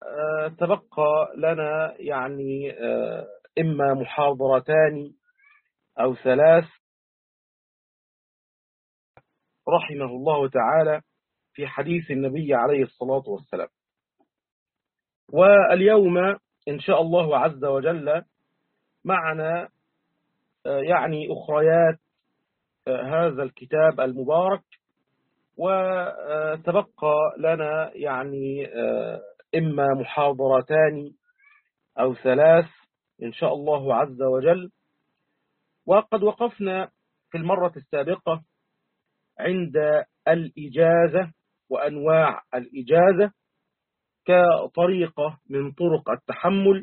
وتبقى لنا يعني إما محاضرتان أو ثلاث رحمه الله تعالى في حديث النبي عليه الصلاة والسلام واليوم إن شاء الله عز وجل معنا يعني أخريات هذا الكتاب المبارك وتبقى لنا يعني إما محاضرتان أو ثلاث إن شاء الله عز وجل وقد وقفنا في المرة السابقة عند الإجازة وأنواع الإجازة كطريقة من طرق التحمل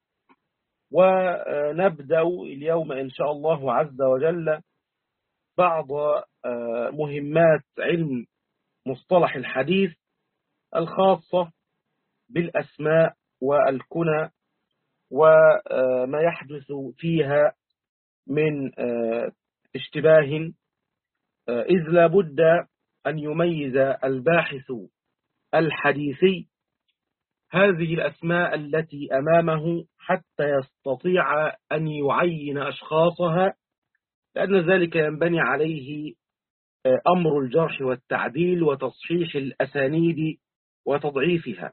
ونبدأ اليوم إن شاء الله عز وجل بعض مهمات علم مصطلح الحديث الخاصة بالأسماء والكنى وما يحدث فيها من اشتباه إذ لابد أن يميز الباحث الحديثي هذه الأسماء التي أمامه حتى يستطيع أن يعين أشخاصها لأن ذلك ينبني عليه أمر الجرح والتعديل وتصحيح الأسانيد وتضعيفها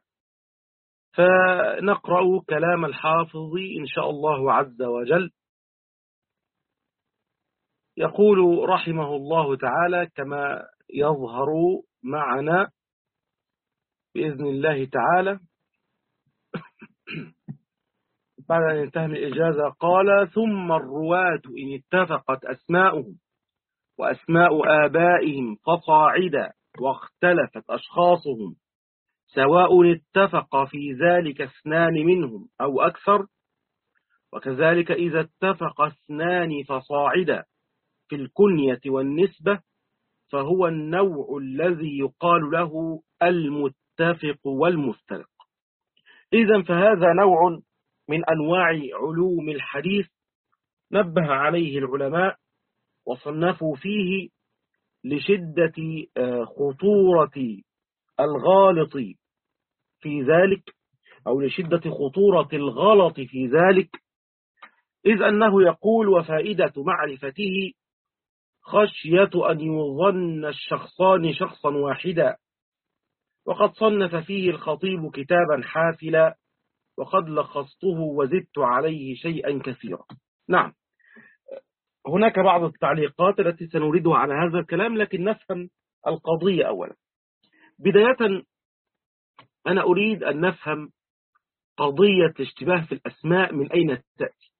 فنقرأ كلام الحافظ إن شاء الله عز وجل يقول رحمه الله تعالى كما يظهر معنا بإذن الله تعالى بعد أن ينتهي من الإجازة قال ثم الرواة إن اتفقت أسماؤهم وأسماء آبائهم فصاعدا واختلفت أشخاصهم سواء اتفق في ذلك اثنان منهم أو أكثر وكذلك إذا اتفق اثنان فصاعدا في الكنية والنسبة فهو النوع الذي يقال له المتفق والمفترق إذا فهذا نوع من أنواع علوم الحديث نبه عليه العلماء وصنفوا فيه لشدة خطورة الغالط في ذلك أو لشدة خطورة الغلط في ذلك إذ أنه يقول وفائدة معرفته خشية أن يظن الشخصان شخصا واحدا وقد صنف فيه الخطيب كتابا حافلا وقد لخصته وزدت عليه شيئا كثيرا نعم هناك بعض التعليقات التي سنريدها على هذا الكلام لكن نفهم القضية أولا بداية أنا أريد أن نفهم قضية الاشتباه في الأسماء من أين تأتي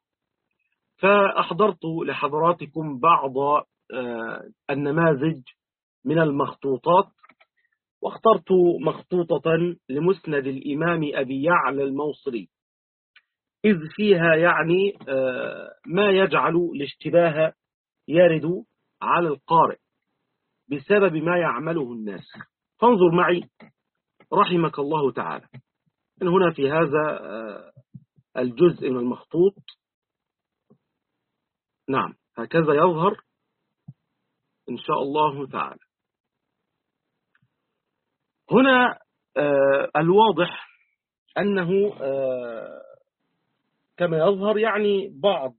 فأحضرت لحضراتكم بعض النماذج من المخطوطات واخترت مخطوطة لمسند الإمام أبي يعلى الموصلي إذ فيها يعني ما يجعل الاشتباه يرد على القارئ بسبب ما يعمله الناس فانظر معي رحمك الله تعالى من هنا في هذا الجزء من المخطوط نعم هكذا يظهر إن شاء الله تعالى هنا الواضح أنه كما يظهر يعني بعض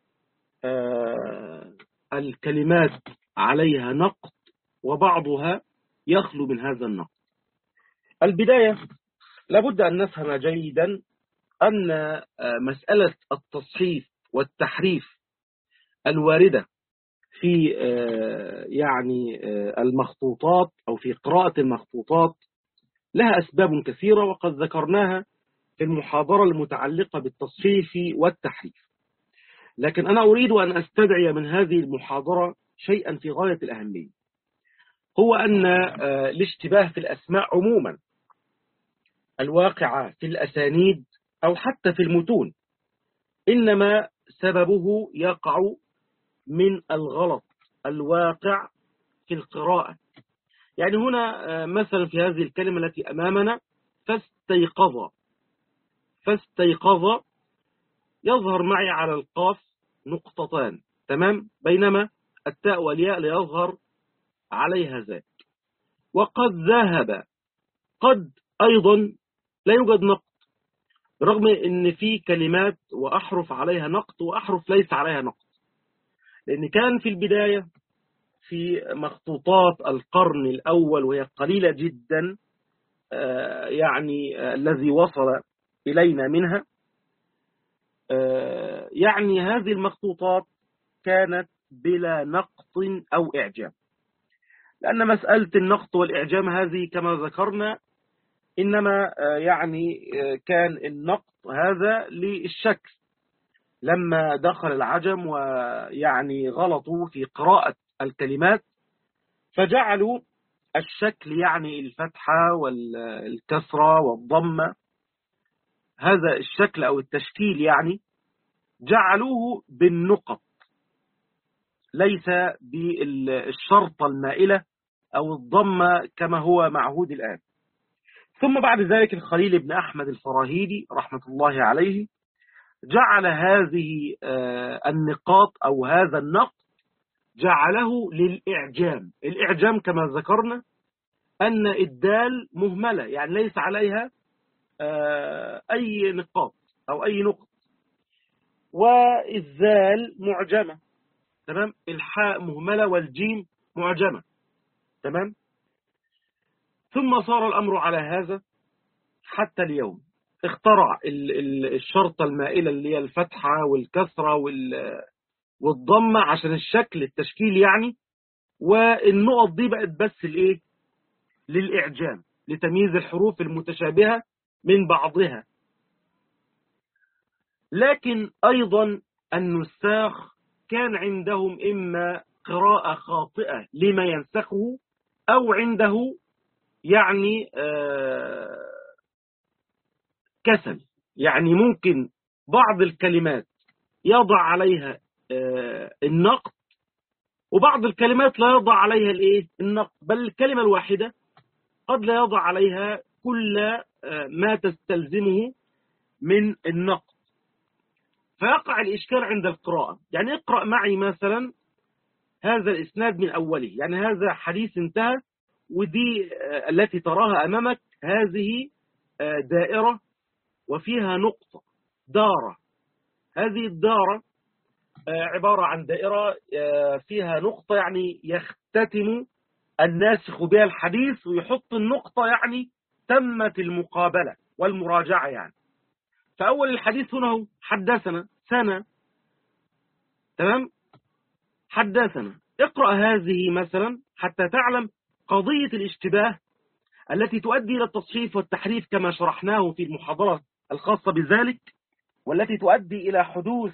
الكلمات عليها نقد وبعضها يخلو من هذا النقد البداية لابد أن نفهم جيدا أن مسألة التصحيف والتحريف الواردة في يعني المخطوطات أو في قراءة المخطوطات لها أسباب كثيرة وقد ذكرناها في المحاضرة المتعلقة بالتصحيف والتحريف لكن أنا أريد أن أستدعي من هذه المحاضرة شيئا في غاية الأهمية هو أن الاشتباه في الأسماء عموما الواقعة في الأسانيد أو حتى في المتون إنما سببه يقع من الغلط الواقع في القراءة يعني هنا مثلا في هذه الكلمة التي أمامنا فاستيقظ فاستيقظ يظهر معي على القاف نقطتان تمام بينما التاء والياء لا يظهر عليها ذاك وقد ذهب قد أيضا لا يوجد نقط رغم ان في كلمات واحرف عليها نقط واحرف ليس عليها نقط لان كان في البداية في مخطوطات القرن الاول وهي قليلة جدا يعني الذي وصل الينا منها يعني هذه المخطوطات كانت بلا نقط او اعجام لأن مسألة النقط والإعجام هذه كما ذكرنا إنما يعني كان النقط هذا للشكل لما دخل العجم ويعني غلطوا في قراءة الكلمات فجعلوا الشكل يعني الفتحة والكسرة والضمة هذا الشكل أو التشكيل يعني جعلوه بالنقط ليس بالشرطة المائلة أو الضمة كما هو معهود الآن ثم بعد ذلك الخليل بن أحمد الفراهيدي رحمة الله عليه جعل هذه النقاط أو هذا النقط جعله للإعجام الإعجام كما ذكرنا أن الدال مهملة يعني ليس عليها أي نقاط أو أي نقط والذال معجمة تمام الحاء مهملة والجيم معجمة تمام ثم صار الأمر على هذا حتى اليوم اخترع الشرطة المائلة اللي هي الفتحة والكسرة والضمة عشان الشكل التشكيل يعني والنقط دي بقت بس الايه للإعجام لتمييز الحروف المتشابهة من بعضها لكن أيضا النساخ كان عندهم إما قراءة خاطئة لما ينسخه أو عنده يعني كسل يعني ممكن بعض الكلمات يضع عليها النقط وبعض الكلمات لا يضع عليها الايه النقط بل الكلمة الواحدة قد لا يضع عليها كل ما تستلزمه من النقط فيقع الإشكال عند القراءة يعني اقرأ معي مثلا هذا الإسناد من أوله يعني هذا حديث انتهى ودي التي تراها أمامك هذه دائرة وفيها نقطة دارة هذه الدارة عبارة عن دائرة فيها نقطة يعني يختتم الناسخ بها الحديث ويحط النقطة يعني تمت المقابلة والمراجعة يعني فأول الحديث هنا هو حدثنا سنة تمام حدثنا اقرأ هذه مثلا حتى تعلم قضية الاشتباه التي تؤدي إلى التصحيف والتحريف كما شرحناه في المحاضرة الخاصة بذلك والتي تؤدي إلى حدوث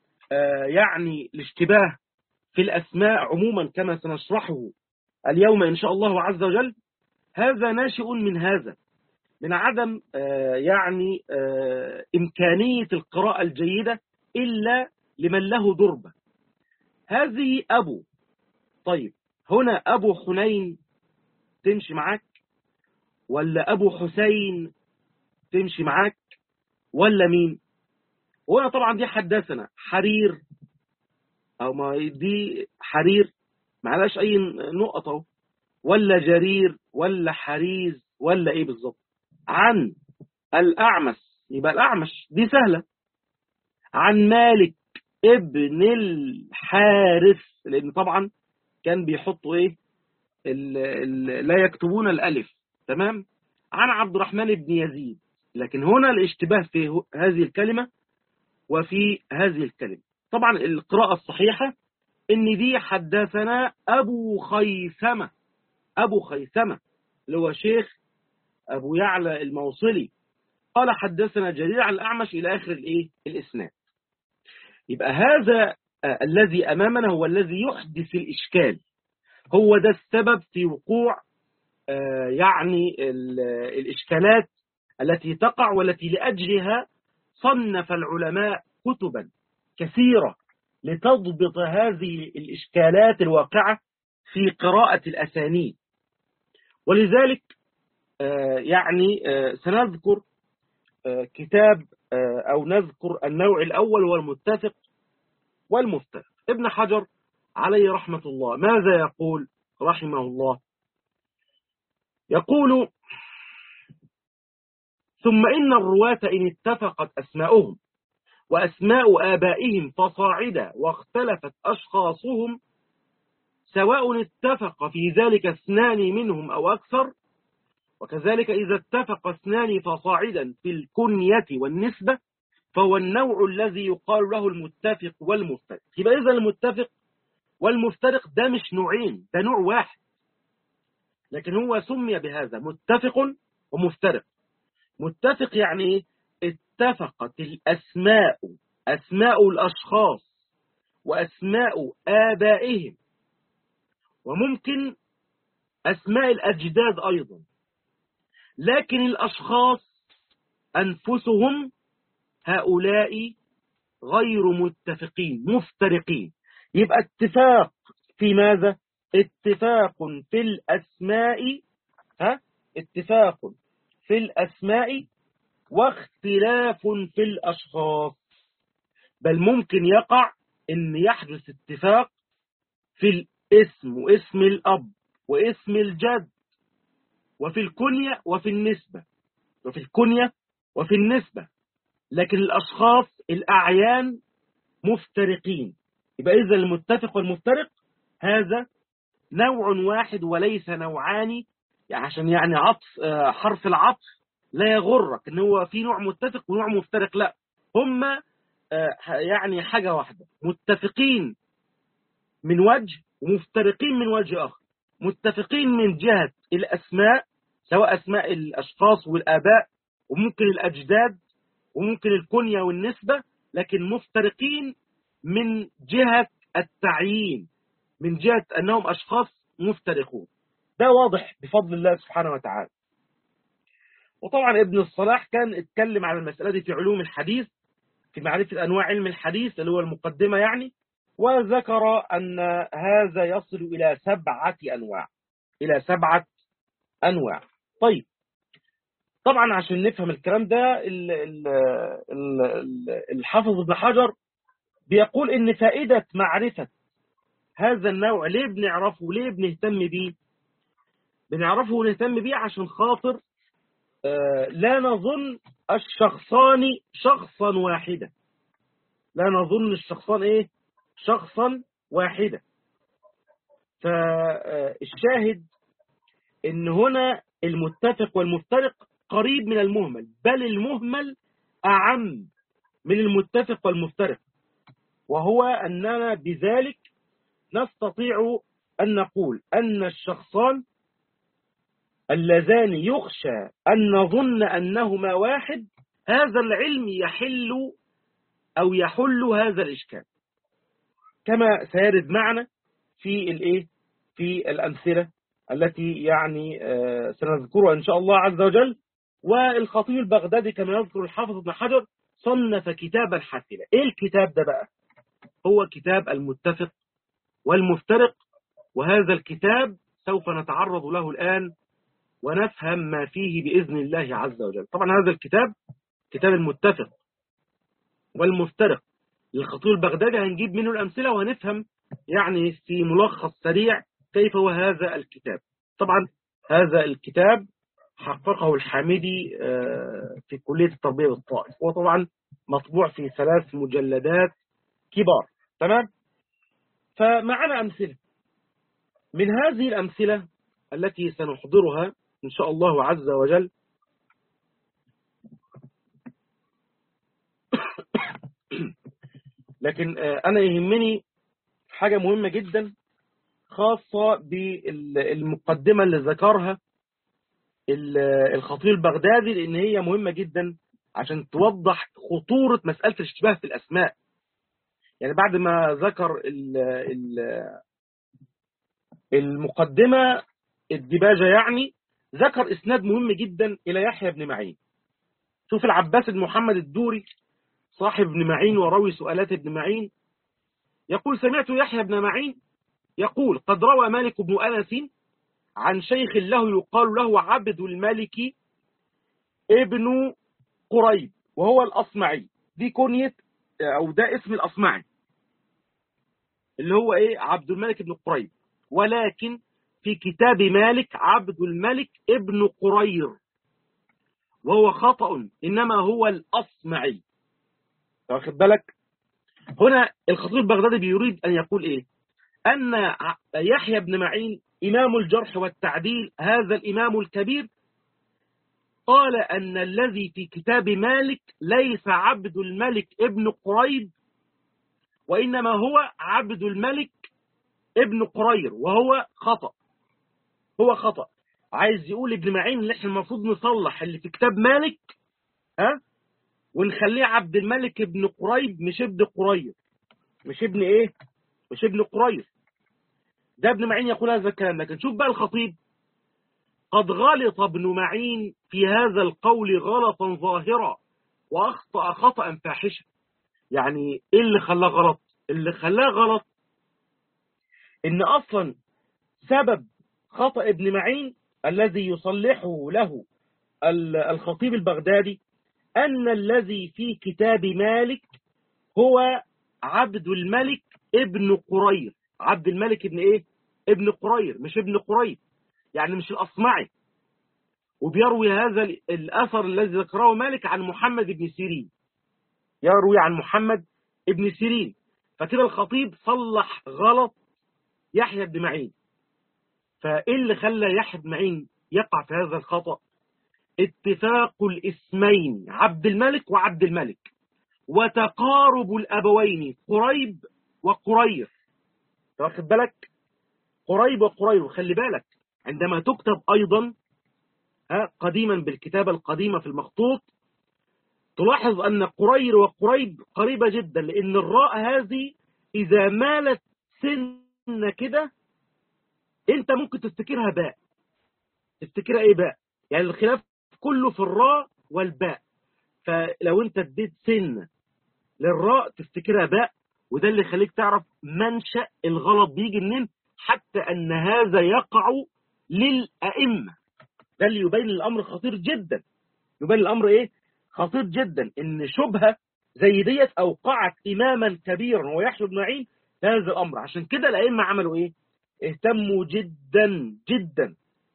يعني الاشتباه في الأسماء عموما كما سنشرحه اليوم إن شاء الله عز وجل هذا ناشئ من هذا من عدم يعني إمكانية القراءة الجيدة إلا لمن له دربة هذه أبو طيب هنا أبو حنين تمشي معاك ولا أبو حسين تمشي معاك ولا مين هنا طبعا دي حدثنا حرير أو ما دي حرير معلاش أي نقطة ولا جرير ولا حريز ولا إيه بالظبط عن الأعمش يبقى الأعمش دي سهلة عن مالك ابن الحارث لأن طبعا كان بيحطوا إيه ال ال لا يكتبون الألف تمام عن عبد الرحمن بن يزيد لكن هنا الاشتباه في هذه الكلمة وفي هذه الكلمة طبعا القراءة الصحيحة ان دي حدثنا ابو خيثمة ابو خيثمة اللي هو شيخ ابو يعلى الموصلي قال حدثنا جرير عن الاعمش الى اخر الايه الاسناد يبقى هذا آه الذي امامنا هو الذي يحدث الاشكال هو ده السبب في وقوع آه يعني الاشكالات التي تقع والتي لاجلها صنف العلماء كتبا كثيره لتضبط هذه الإشكالات الواقعة في قراءة الأسانيد ولذلك يعني سنذكر كتاب أو نذكر النوع الأول والمتفق والمفترق ابن حجر عليه رحمة الله ماذا يقول رحمه الله يقول ثم إن الرواة إن اتفقت أسماؤهم وأسماء آبائهم فصاعدة واختلفت أشخاصهم سواء اتفق في ذلك اثنان منهم أو أكثر وكذلك إذا اتفق اثنان فصاعدا في الكنية والنسبة فهو النوع الذي يقال له المتفق والمفترق يبقى إذا المتفق والمفترق ده مش نوعين ده نوع واحد لكن هو سمي بهذا متفق ومفترق متفق يعني ايه اتفقت الأسماء أسماء الأشخاص وأسماء آبائهم وممكن أسماء الأجداد أيضا لكن الأشخاص أنفسهم هؤلاء غير متفقين مفترقين يبقى اتفاق في ماذا اتفاق في الأسماء ها اتفاق في الأسماء واختلاف في الأشخاص بل ممكن يقع ان يحدث اتفاق في الاسم واسم الأب واسم الجد وفي الكنية وفي النسبة وفي الكنية وفي النسبة لكن الأشخاص الأعيان مفترقين يبقى إذا المتفق والمفترق هذا نوع واحد وليس نوعان يعني عشان يعني عطف حرف العطف لا يغرك ان هو في نوع متفق ونوع مفترق لا هم يعني حاجة واحدة متفقين من وجه ومفترقين من وجه آخر متفقين من جهة الأسماء سواء أسماء الأشخاص والآباء وممكن الأجداد وممكن الكنية والنسبة لكن مفترقين من جهة التعيين من جهة أنهم أشخاص مفترقون ده واضح بفضل الله سبحانه وتعالى وطبعا ابن الصلاح كان اتكلم على المسألة دي في علوم الحديث في معرفة أنواع علم الحديث اللي هو المقدمة يعني وذكر أن هذا يصل إلى سبعة أنواع إلى سبعة أنواع طيب طبعا عشان نفهم الكلام ده الحافظ ابن حجر بيقول ان فائدة معرفة هذا النوع ليه بنعرفه ليه بنهتم بيه بنعرفه ونهتم بيه عشان خاطر لا نظن الشخصان شخصا واحدا لا نظن الشخصان ايه شخصا واحدا فالشاهد ان هنا المتفق والمفترق قريب من المهمل بل المهمل أعم من المتفق والمفترق وهو أننا بذلك نستطيع أن نقول أن الشخصان اللذان يخشى أن نظن أنهما واحد هذا العلم يحل أو يحل هذا الإشكال كما سيرد معنا في الإيه في الأمثلة التي يعني سنذكرها إن شاء الله عز وجل والخطيب البغدادي كما يذكر الحافظ ابن حجر صنف كتابا حافلا ايه الكتاب ده بقى هو كتاب المتفق والمفترق وهذا الكتاب سوف نتعرض له الآن ونفهم ما فيه بإذن الله عز وجل طبعا هذا الكتاب كتاب المتفق والمفترق للخطيب البغدادي هنجيب منه الأمثلة وهنفهم يعني في ملخص سريع كيف هو هذا الكتاب طبعا هذا الكتاب حققه الحامدي في كلية التربية بالطائف وطبعا مطبوع في ثلاث مجلدات كبار تمام فمعنا أمثلة من هذه الأمثلة التي سنحضرها إن شاء الله عز وجل لكن أنا يهمني حاجة مهمة جدا خاصة بالمقدمة اللي ذكرها الخطيب البغدادي لأن هي مهمة جدا عشان توضح خطورة مسألة الاشتباه في الأسماء يعني بعد ما ذكر ال ال المقدمة الدباجة يعني ذكر إسناد مهم جدا إلى يحيى بن معين شوف العباس بن محمد الدوري صاحب ابن معين وروي سؤالات ابن معين يقول سمعت يحيى بن معين يقول قد روى مالك بن أنس عن شيخ له يقال له عبد الملك ابن قريب وهو الأصمعي دي كنية أو ده اسم الأصمعي اللي هو إيه عبد الملك ابن قريب ولكن في كتاب مالك عبد الملك ابن قرير وهو خطأ إنما هو الأصمعي واخد بالك هنا الخطيب البغدادي بيريد أن يقول إيه أن يحيى بن معين إمام الجرح والتعديل هذا الإمام الكبير قال أن الذي في كتاب مالك ليس عبد الملك ابن قريب وإنما هو عبد الملك ابن قرير وهو خطأ هو خطأ عايز يقول ابن معين اللي احنا المفروض نصلح اللي في كتاب مالك ها ونخليه عبد الملك ابن قريب مش ابن قرير مش ابن ايه مش ابن قرير ده ابن معين يقول هذا الكلام لكن شوف بقى الخطيب قد غلط ابن معين في هذا القول غلطا ظاهرا واخطأ خطأ فاحشا يعني ايه اللي خلاه غلط اللي خلاه غلط ان اصلا سبب خطأ ابن معين الذي يصلحه له الخطيب البغدادي أن الذي في كتاب مالك هو عبد الملك ابن قرير عبد الملك ابن ايه ابن قرير مش ابن قريب يعني مش الأصمعي وبيروي هذا الأثر الذي ذكره مالك عن محمد بن سيرين يروي عن محمد ابن سيرين فكده الخطيب صلح غلط يحيى بن معين فايه اللي خلى يحيى بن معين يقع في هذا الخطأ اتفاق الاسمين عبد الملك وعبد الملك وتقارب الأبوين قريب وقرير واخد بالك قريب وقريب خلي بالك عندما تكتب أيضا قديما بالكتابة القديمة في المخطوط تلاحظ أن قرير وقريب قريبة جدا لأن الراء هذه إذا مالت سنة كده أنت ممكن تفتكرها باء تفتكرها إيه باء يعني الخلاف كله في الراء والباء فلو أنت اديت سنة للراء تفتكرها باء وده اللي يخليك تعرف منشأ الغلط بيجي منين حتى أن هذا يقع للأئمة ده اللي يبين الأمر خطير جدا يبين الأمر إيه خطير جدا إن شبهة زي ديت أوقعت إماما كبيرا ويحيى بن معين هذا الأمر عشان كده الأئمة عملوا إيه اهتموا جدا جدا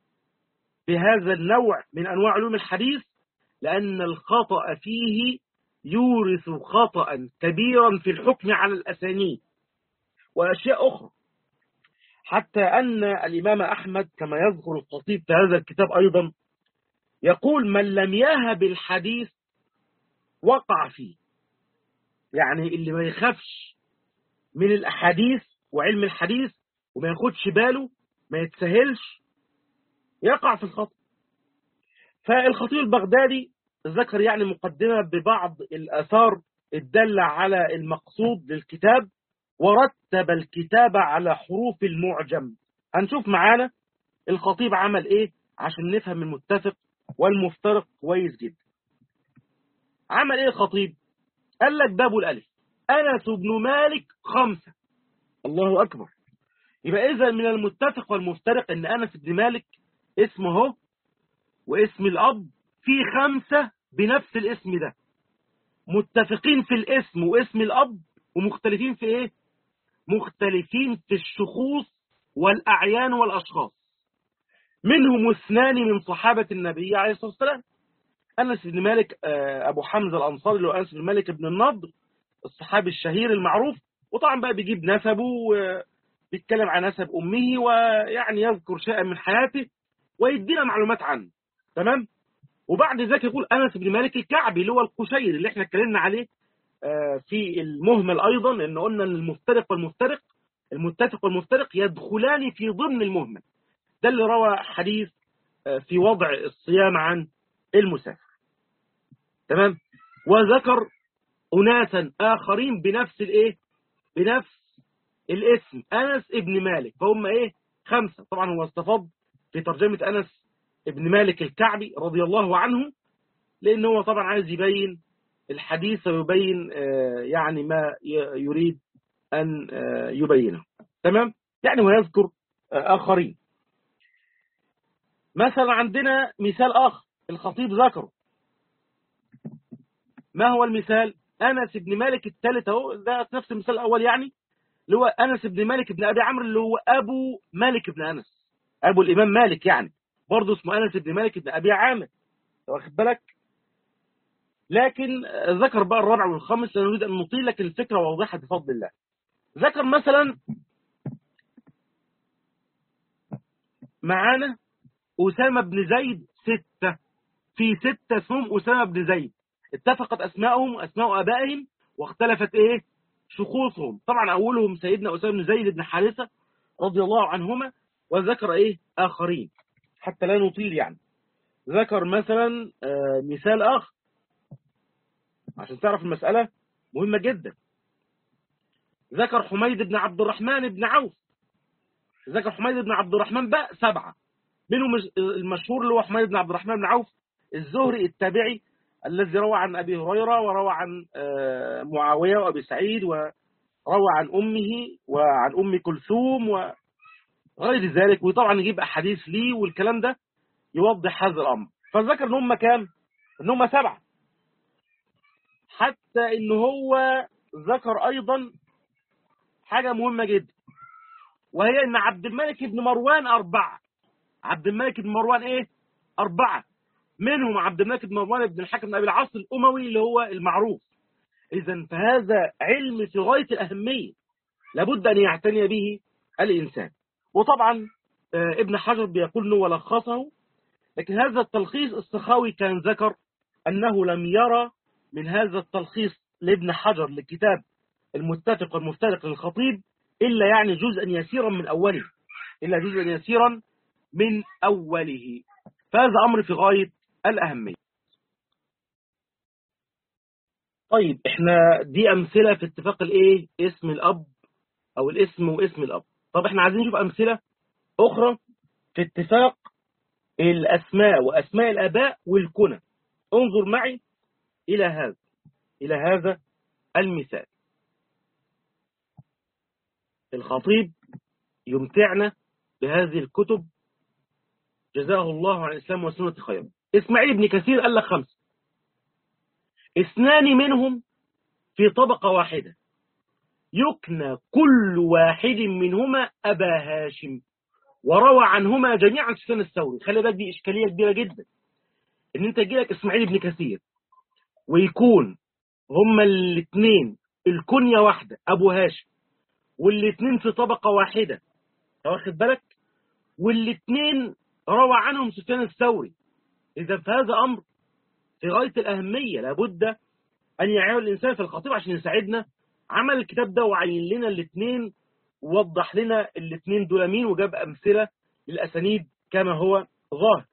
بهذا النوع من أنواع علوم الحديث لأن الخطأ فيه يورث خطأ كبيرا في الحكم على الأسانيد وأشياء أخرى حتى أن الإمام أحمد كما يذكر الخطيب في هذا الكتاب أيضا يقول من لم يهب الحديث وقع فيه يعني اللي ما يخافش من الأحاديث وعلم الحديث وما ياخدش باله ما يتسهلش يقع في الخطأ فالخطيب البغدادي ذكر يعني مقدمة ببعض الآثار الدالة على المقصود للكتاب ورتب الكتاب على حروف المعجم هنشوف معانا الخطيب عمل ايه عشان نفهم المتفق والمفترق كويس جدا عمل ايه الخطيب قال لك باب الالف انس بن مالك خمسة الله اكبر يبقى اذا من المتفق والمفترق ان انس بن مالك اسمه هو واسم الاب في خمسة بنفس الاسم ده متفقين في الاسم واسم الاب ومختلفين في ايه مختلفين في الشخوص والأعيان والأشخاص منهم اثنان من صحابة النبي عليه الصلاة والسلام أنس بن مالك أبو حمزة الأنصاري اللي هو أنس بن مالك بن النضر الصحابي الشهير المعروف وطبعا بقى بيجيب نسبه وبيتكلم عن نسب أمه ويعني يذكر شيئا من حياته ويدينا معلومات عنه تمام وبعد ذلك يقول أنس بن مالك الكعبي اللي هو القشير اللي احنا اتكلمنا عليه في المهمل أيضا إن قلنا المفترق والمفترق المتفق والمفترق يدخلان في ضمن المهمل ده اللي روى حديث في وضع الصيام عن المسافر تمام وذكر أناسا آخرين بنفس الإيه بنفس الاسم أنس ابن مالك فهم إيه خمسة طبعا هو استفاض في ترجمة أنس ابن مالك الكعبي رضي الله عنه لأنه هو طبعا عايز يبين الحديث ويبين يعني ما يريد أن يبينه تمام يعني ويذكر آخرين مثلا عندنا مثال آخر الخطيب ذكره ما هو المثال أنس بن مالك الثالث اهو ده نفس المثال الأول يعني اللي هو أنس بن مالك بن أبي عمرو اللي هو أبو مالك بن أنس أبو الإمام مالك يعني برضه اسمه أنس بن مالك بن أبي عامر واخد بالك لكن ذكر بقى الرابع والخامس لا نريد أن نطيل لكن الفكرة واضحة بفضل الله ذكر مثلا معانا أسامة بن زيد ستة في ستة اسمهم أسامة بن زيد اتفقت أسماءهم وأسماء آبائهم واختلفت إيه شخوصهم طبعا أولهم سيدنا أسامة بن زيد بن حارثة رضي الله عنهما وذكر إيه آخرين حتى لا نطيل يعني ذكر مثلا آه مثال آخر عشان تعرف المسألة مهمة جدا ذكر حميد بن عبد الرحمن بن عوف ذكر حميد بن عبد الرحمن بقى سبعة منهم المشهور اللي هو حميد بن عبد الرحمن بن عوف الزهري التابعي الذي روى عن أبي هريرة وروى عن معاوية وأبي سعيد وروى عن أمه وعن أم كلثوم وغير ذلك وطبعا يجيب أحاديث ليه والكلام ده يوضح هذا الأمر فذكر ان هم كام ان هم سبعة حتى ان هو ذكر ايضا حاجة مهمة جدا وهي ان عبد الملك بن مروان اربعة عبد الملك بن مروان ايه اربعة منهم عبد الملك بن مروان بن الحكم بن ابي العاص الاموي اللي هو المعروف اذا فهذا علم في غاية الاهمية لابد ان يعتني به الانسان وطبعا ابن حجر بيقول انه ولخصه لكن هذا التلخيص السخاوي كان ذكر أنه لم يرى من هذا التلخيص لابن حجر للكتاب المتفق والمفترق للخطيب إلا يعني جزءا يسيرا من أوله إلا جزءا يسيرا من أوله فهذا أمر في غاية الأهمية طيب احنا دي أمثلة في اتفاق الايه اسم الأب أو الاسم واسم الأب طب احنا عايزين نشوف أمثلة أخرى في اتفاق الأسماء وأسماء الآباء والكنى انظر معي إلى هذا إلى هذا المثال الخطيب يمتعنا بهذه الكتب جزاه الله عن الإسلام والسنة خيرا إسماعيل بن كثير قال لك خمسة اثنان منهم في طبقة واحدة يكنى كل واحد منهما أبا هاشم وروى عنهما جميعا سفيان الثوري خلي بالك دي إشكالية كبيرة جدا إن أنت يجي لك إسماعيل بن كثير ويكون هما الاثنين الكنية واحدة أبو هاشم والاثنين في طبقة واحدة واخد بالك والاثنين روى عنهم سفيان الثوري إذا فهذا أمر في غاية الأهمية لابد أن يعيه الإنسان في الخطيب عشان يساعدنا عمل الكتاب ده وعين لنا الاثنين ووضح لنا الاثنين دول مين وجاب أمثلة للأسانيد كما هو ظاهر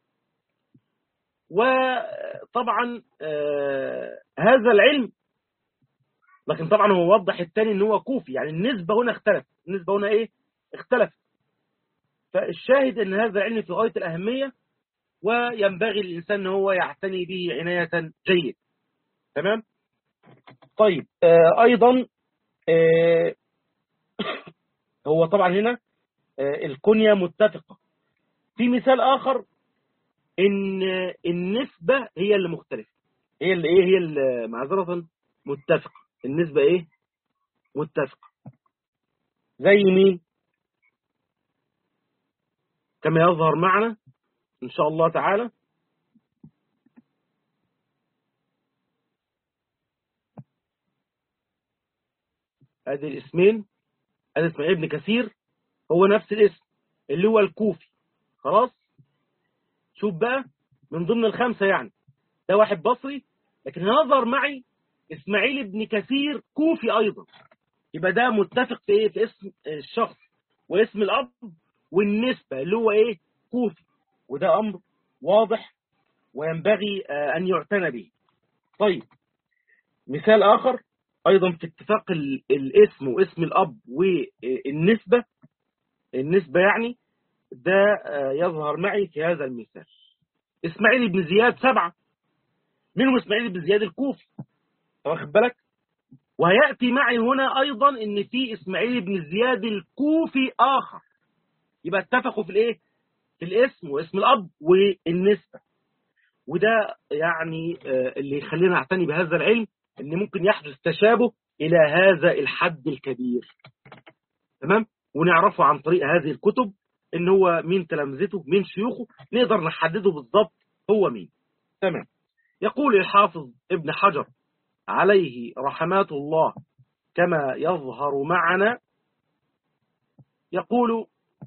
وطبعا آه هذا العلم لكن طبعا هو وضح الثاني ان هو كوفي يعني النسبة هنا اختلف النسبة هنا ايه اختلف فالشاهد ان هذا علم في غاية الأهمية وينبغي للإنسان ان هو يعتني به عناية جيد تمام طيب آه أيضا آه هو طبعا هنا آه الكنية متفقة في مثال آخر ان النسبة هي اللي مختلفة هي اللي ايه هي اللي معذرة متفقة النسبة ايه متفقة زي مين كما يظهر معنا ان شاء الله تعالى ادي الاسمين ادي اسماعيل ابن كثير هو نفس الاسم اللي هو الكوفي خلاص شوف بقى من ضمن الخمسة يعني ده واحد بصري لكن نظر معي اسماعيل ابن كثير كوفي ايضا يبقى ده متفق في ايه في اسم الشخص واسم الاب والنسبة اللي هو ايه كوفي وده امر واضح وينبغي ان يعتنى به طيب مثال اخر ايضا في اتفاق الاسم واسم الاب والنسبة النسبة يعني ده يظهر معي في هذا المثال اسماعيل بن زياد سبعة منهم اسماعيل بن زياد الكوفي واخد بالك وهيأتي معي هنا أيضا ان في اسماعيل بن زياد الكوفي آخر يبقى اتفقوا في الايه في الاسم واسم الأب والنسبة وده يعني اللي يخلينا نعتني بهذا العلم ان ممكن يحدث تشابه إلى هذا الحد الكبير تمام ونعرفه عن طريق هذه الكتب ان هو مين تلامذته مين شيوخه نقدر نحدده بالضبط هو مين تمام يقول الحافظ ابن حجر عليه رحمات الله كما يظهر معنا يقول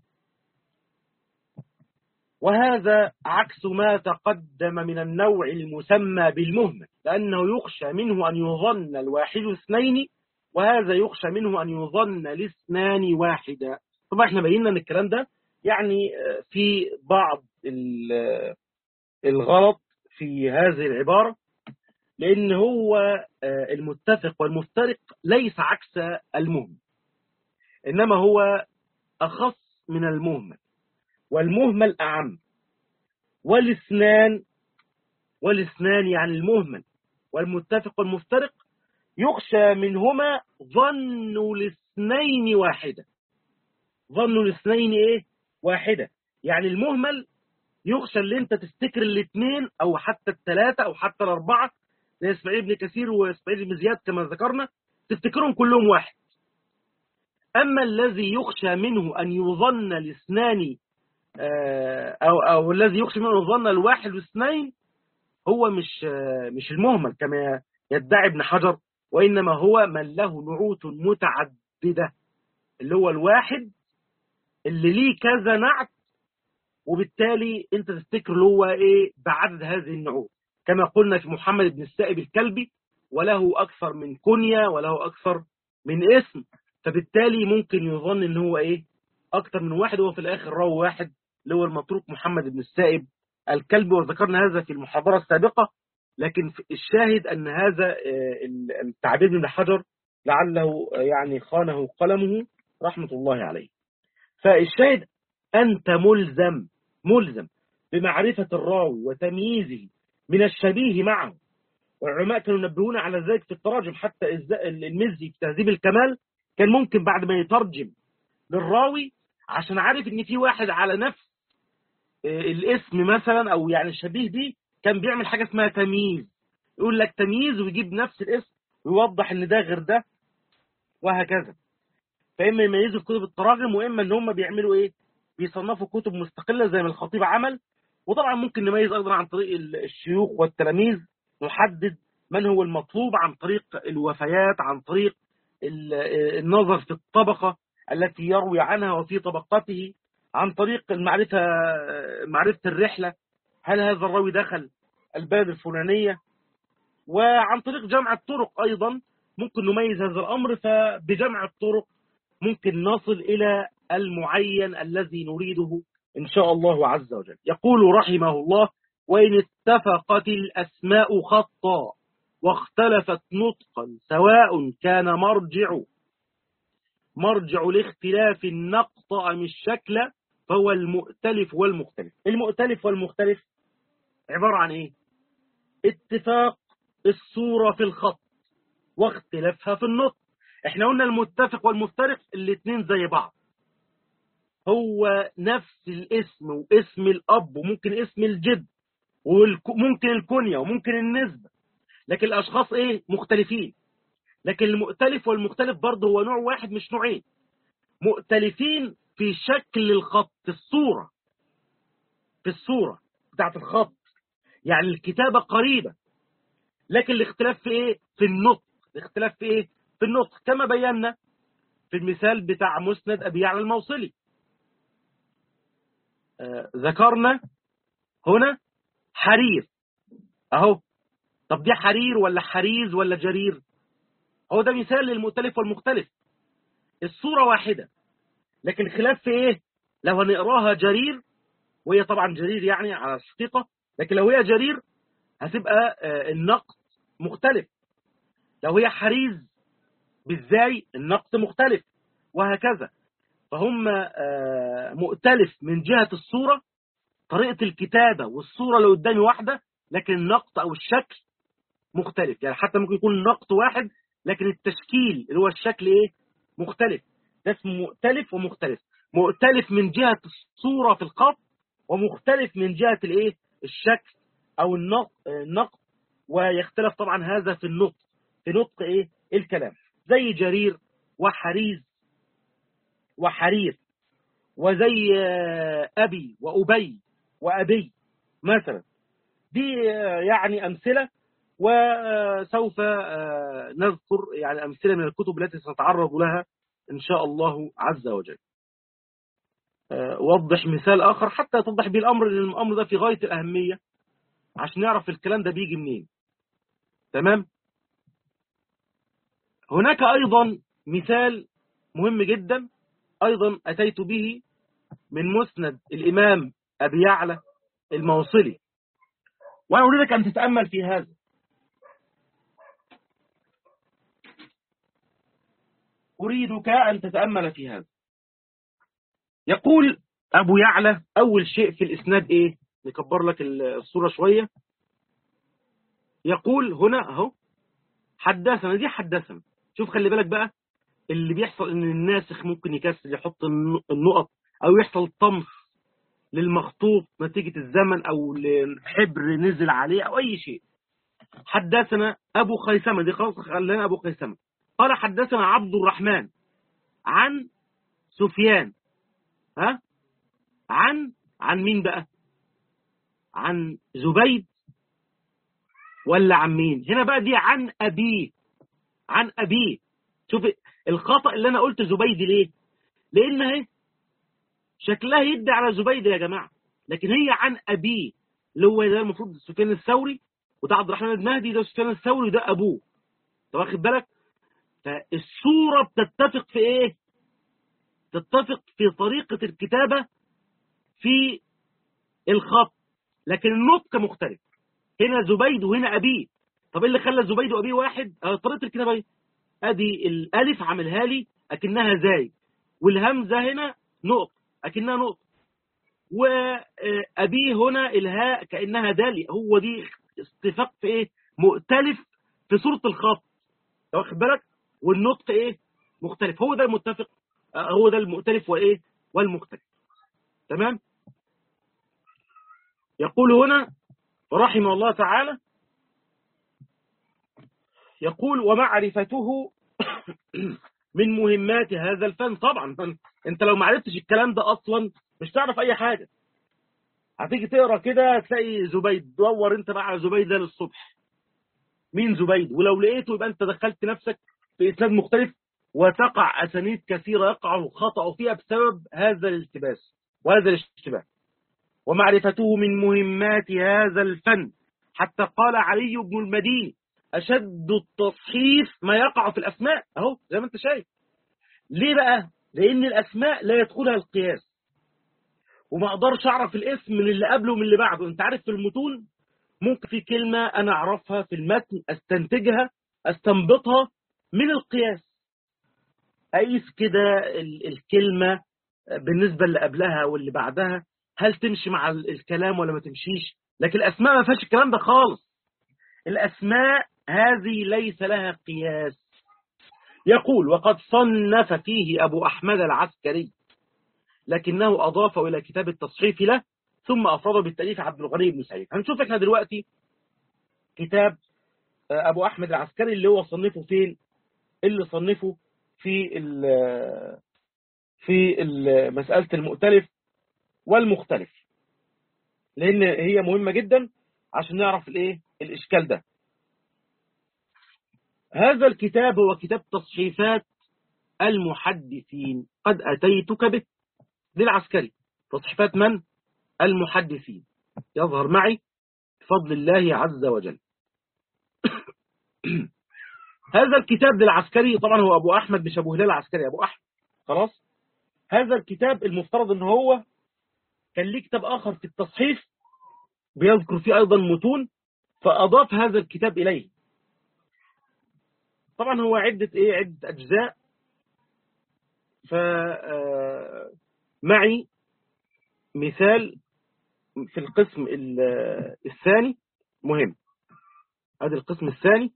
وهذا عكس ما تقدم من النوع المسمى بالمهمل لأنه يخشى منه أن يظن الواحد اثنين وهذا يخشى منه أن يظن الاثنان واحدا طبعا احنا بينا ان الكلام ده يعني في بعض الغلط في هذه العبارة لأن هو المتفق والمفترق ليس عكس المهمل إنما هو أخص من المهمل والمهمل أعم والاثنان والاثنان يعني المهمل والمتفق والمفترق يخشى منهما ظن الاثنين واحدة ظن الاثنين ايه واحدة يعني المهمل يخشى اللي انت تفتكر الاثنين او حتى الثلاثة او حتى الاربعة زي اسماعيل بن كثير واسماعيل بن زياد كما ذكرنا تفتكرهم كلهم واحد اما الذي يخشى منه ان يظن الاثنان أو, أو الذي يخشى منه الظن الواحد واثنين هو مش مش المهمل كما يدعي ابن حجر وإنما هو من له نعوت متعددة اللي هو الواحد اللي ليه كذا نعت وبالتالي انت تفتكر اللي هو ايه بعدد هذه النعوت كما قلنا في محمد بن السائب الكلبي وله أكثر من كنية وله أكثر من اسم فبالتالي ممكن يظن ان هو ايه أكثر من واحد وهو في الآخر راوي واحد اللي هو المتروك محمد بن السائب الكلبي وذكرنا هذا في المحاضرة السابقة لكن الشاهد أن هذا التعبير من حجر لعله يعني خانه قلمه رحمة الله عليه فالشاهد أنت ملزم ملزم بمعرفة الراوي وتمييزه من الشبيه معه والعلماء كانوا ينبهون على ذلك في التراجم حتى المزي في تهذيب الكمال كان ممكن بعد ما يترجم للراوي عشان عارف ان في واحد على نفس الاسم مثلا او يعني شبيه بيه كان بيعمل حاجة اسمها تمييز يقول لك تمييز ويجيب نفس الاسم ويوضح ان ده غير ده وهكذا فإما يميزوا في كتب التراجم وإما ان هم بيعملوا ايه بيصنفوا كتب مستقلة زي ما الخطيب عمل وطبعا ممكن نميز أيضا عن طريق الشيوخ والتلاميذ نحدد من هو المطلوب عن طريق الوفيات عن طريق النظر في الطبقة التي يروي عنها وفي طبقته عن طريق المعرفة معرفة الرحلة هل هذا الراوي دخل البلد الفلانية وعن طريق جمع الطرق أيضا ممكن نميز هذا الأمر فبجمع الطرق ممكن نصل إلى المعين الذي نريده إن شاء الله عز وجل يقول رحمه الله وإن اتفقت الأسماء خطا واختلفت نطقا سواء كان مرجع مرجع لاختلاف النقط أم الشكل فهو المؤتلف والمختلف المؤتلف والمختلف عبارة عن إيه اتفاق الصورة في الخط واختلافها في النطق احنا قلنا المتفق والمفترق الاثنين زي بعض هو نفس الاسم واسم الأب وممكن اسم الجد وممكن الكنية وممكن النسبة لكن الأشخاص إيه مختلفين لكن المؤتلف والمختلف برضه هو نوع واحد مش نوعين مؤتلفين في شكل الخط في الصورة في الصورة بتاعت الخط يعني الكتابة قريبة لكن الاختلاف في ايه في النطق الاختلاف في ايه في النطق كما بينا في المثال بتاع مسند أبي يعلى الموصلي آه ذكرنا هنا حرير اهو طب دي حرير ولا حريز ولا جرير هو ده مثال للمؤتلف والمختلف الصورة واحدة لكن خلاف في ايه لو هنقراها جرير وهي طبعا جرير يعني على الحقيقة لكن لو هي جرير هتبقى النقط مختلف لو هي حريز بالزاي النقط مختلف وهكذا فهم مؤتلف من جهة الصورة طريقة الكتابة والصورة اللي قدامي واحدة لكن النقط أو الشكل مختلف يعني حتى ممكن يكون النقط واحد لكن التشكيل اللي هو الشكل ايه مختلف ده اسمه مؤتلف ومختلف مؤتلف من جهة الصورة في الخط ومختلف من جهة الايه الشكل او النقط النقط ويختلف طبعا هذا في النطق في نطق ايه الكلام زي جرير وحريز وحرير وزي أبي وأبي وأبي مثلا دي يعني أمثلة وسوف نذكر يعني أمثلة من الكتب التي سنتعرض لها إن شاء الله عز وجل وضح مثال آخر حتى توضح به الأمر لأن الأمر ده في غاية الأهمية عشان نعرف الكلام ده بيجي منين تمام هناك أيضا مثال مهم جدا أيضا أتيت به من مسند الإمام أبي يعلى الموصلي وأنا أريدك أن تتأمل في هذا أريدك أن تتأمل في هذا يقول أبو يعلى أول شيء في الإسناد إيه نكبر لك الصورة شوية يقول هنا أهو حدثنا دي حدثنا شوف خلي بالك بقى اللي بيحصل ان الناسخ ممكن يكسر يحط النقط او يحصل طمس للمخطوط نتيجة الزمن او الحبر نزل عليه او اي شيء حدثنا ابو خيثمة دي خلاص خلينا ابو خيثمة قال حدثنا عبد الرحمن عن سفيان ها عن عن مين بقى عن زبيد ولا عن مين هنا بقى دي عن أبيه عن أبيه شوف الخطأ اللي أنا قلت زبيد ليه لأن اهي شكلها يدي على زبيد يا جماعة لكن هي عن أبيه اللي هو ده المفروض سفيان الثوري وده عبد الرحمن المهدي ده سفيان الثوري وده أبوه طب واخد بالك فالصورة بتتفق في إيه تتفق في طريقة الكتابة في الخط لكن النطق مختلف هنا زبيد وهنا أبيه طب ايه اللي خلى زبيد وأبيه واحد آه طريقة الكتابة ايه ادي الالف عاملها لي اكنها زاي والهمزة هنا نقط اكنها نقط وأبيه هنا الهاء كأنها دالي هو دي اتفاق في ايه مؤتلف في صورة الخط واخد بالك والنطق ايه مختلف هو ده المتفق هو ده المؤتلف وايه والمختلف تمام يقول هنا رحمه الله تعالى يقول ومعرفته من مهمات هذا الفن طبعا انت لو ما عرفتش الكلام ده اصلا مش تعرف اي حاجة هتيجي تقرا كده تلاقي زبيد دور انت بقى على زبيد ده للصبح مين زبيد ولو لقيته يبقى انت دخلت نفسك في اسناد مختلف وتقع اسانيد كثيره يقع خطا فيها بسبب هذا الالتباس وهذا الاشتباه ومعرفته من مهمات هذا الفن حتى قال علي بن المديني أشد التصحيف ما يقع في الأسماء أهو زي ما أنت شايف ليه بقى؟ لأن الأسماء لا يدخلها القياس وما أقدرش أعرف الاسم من اللي قبله ومن اللي بعده أنت عارف في المتون ممكن في كلمة أنا أعرفها في المتن أستنتجها أستنبطها من القياس أقيس كده الكلمة بالنسبة اللي قبلها واللي بعدها هل تمشي مع الكلام ولا ما تمشيش لكن الأسماء ما فيهاش الكلام ده خالص الأسماء هذه ليس لها قياس يقول وقد صنف فيه أبو أحمد العسكري لكنه أضاف إلى كتاب التصحيف له ثم أفرده بالتأليف عبد الغني بن سعيد هنشوف احنا دلوقتي كتاب أبو أحمد العسكري اللي هو صنفه فين اللي صنفه في ال في ال مسألة المؤتلف والمختلف لأن هي مهمة جدا عشان نعرف الايه الإشكال ده هذا الكتاب هو كتاب تصحيفات المحدثين قد أتيتك به للعسكري تصحيفات من؟ المحدثين يظهر معي بفضل الله عز وجل هذا الكتاب للعسكري طبعا هو أبو أحمد مش أبو هلال العسكري أبو أحمد خلاص هذا الكتاب المفترض ان هو كان ليه كتاب آخر في التصحيف بيذكر فيه أيضا متون فأضاف هذا الكتاب إليه طبعا هو عدة إيه عدة أجزاء فمعي مثال في القسم الثاني مهم هذا القسم الثاني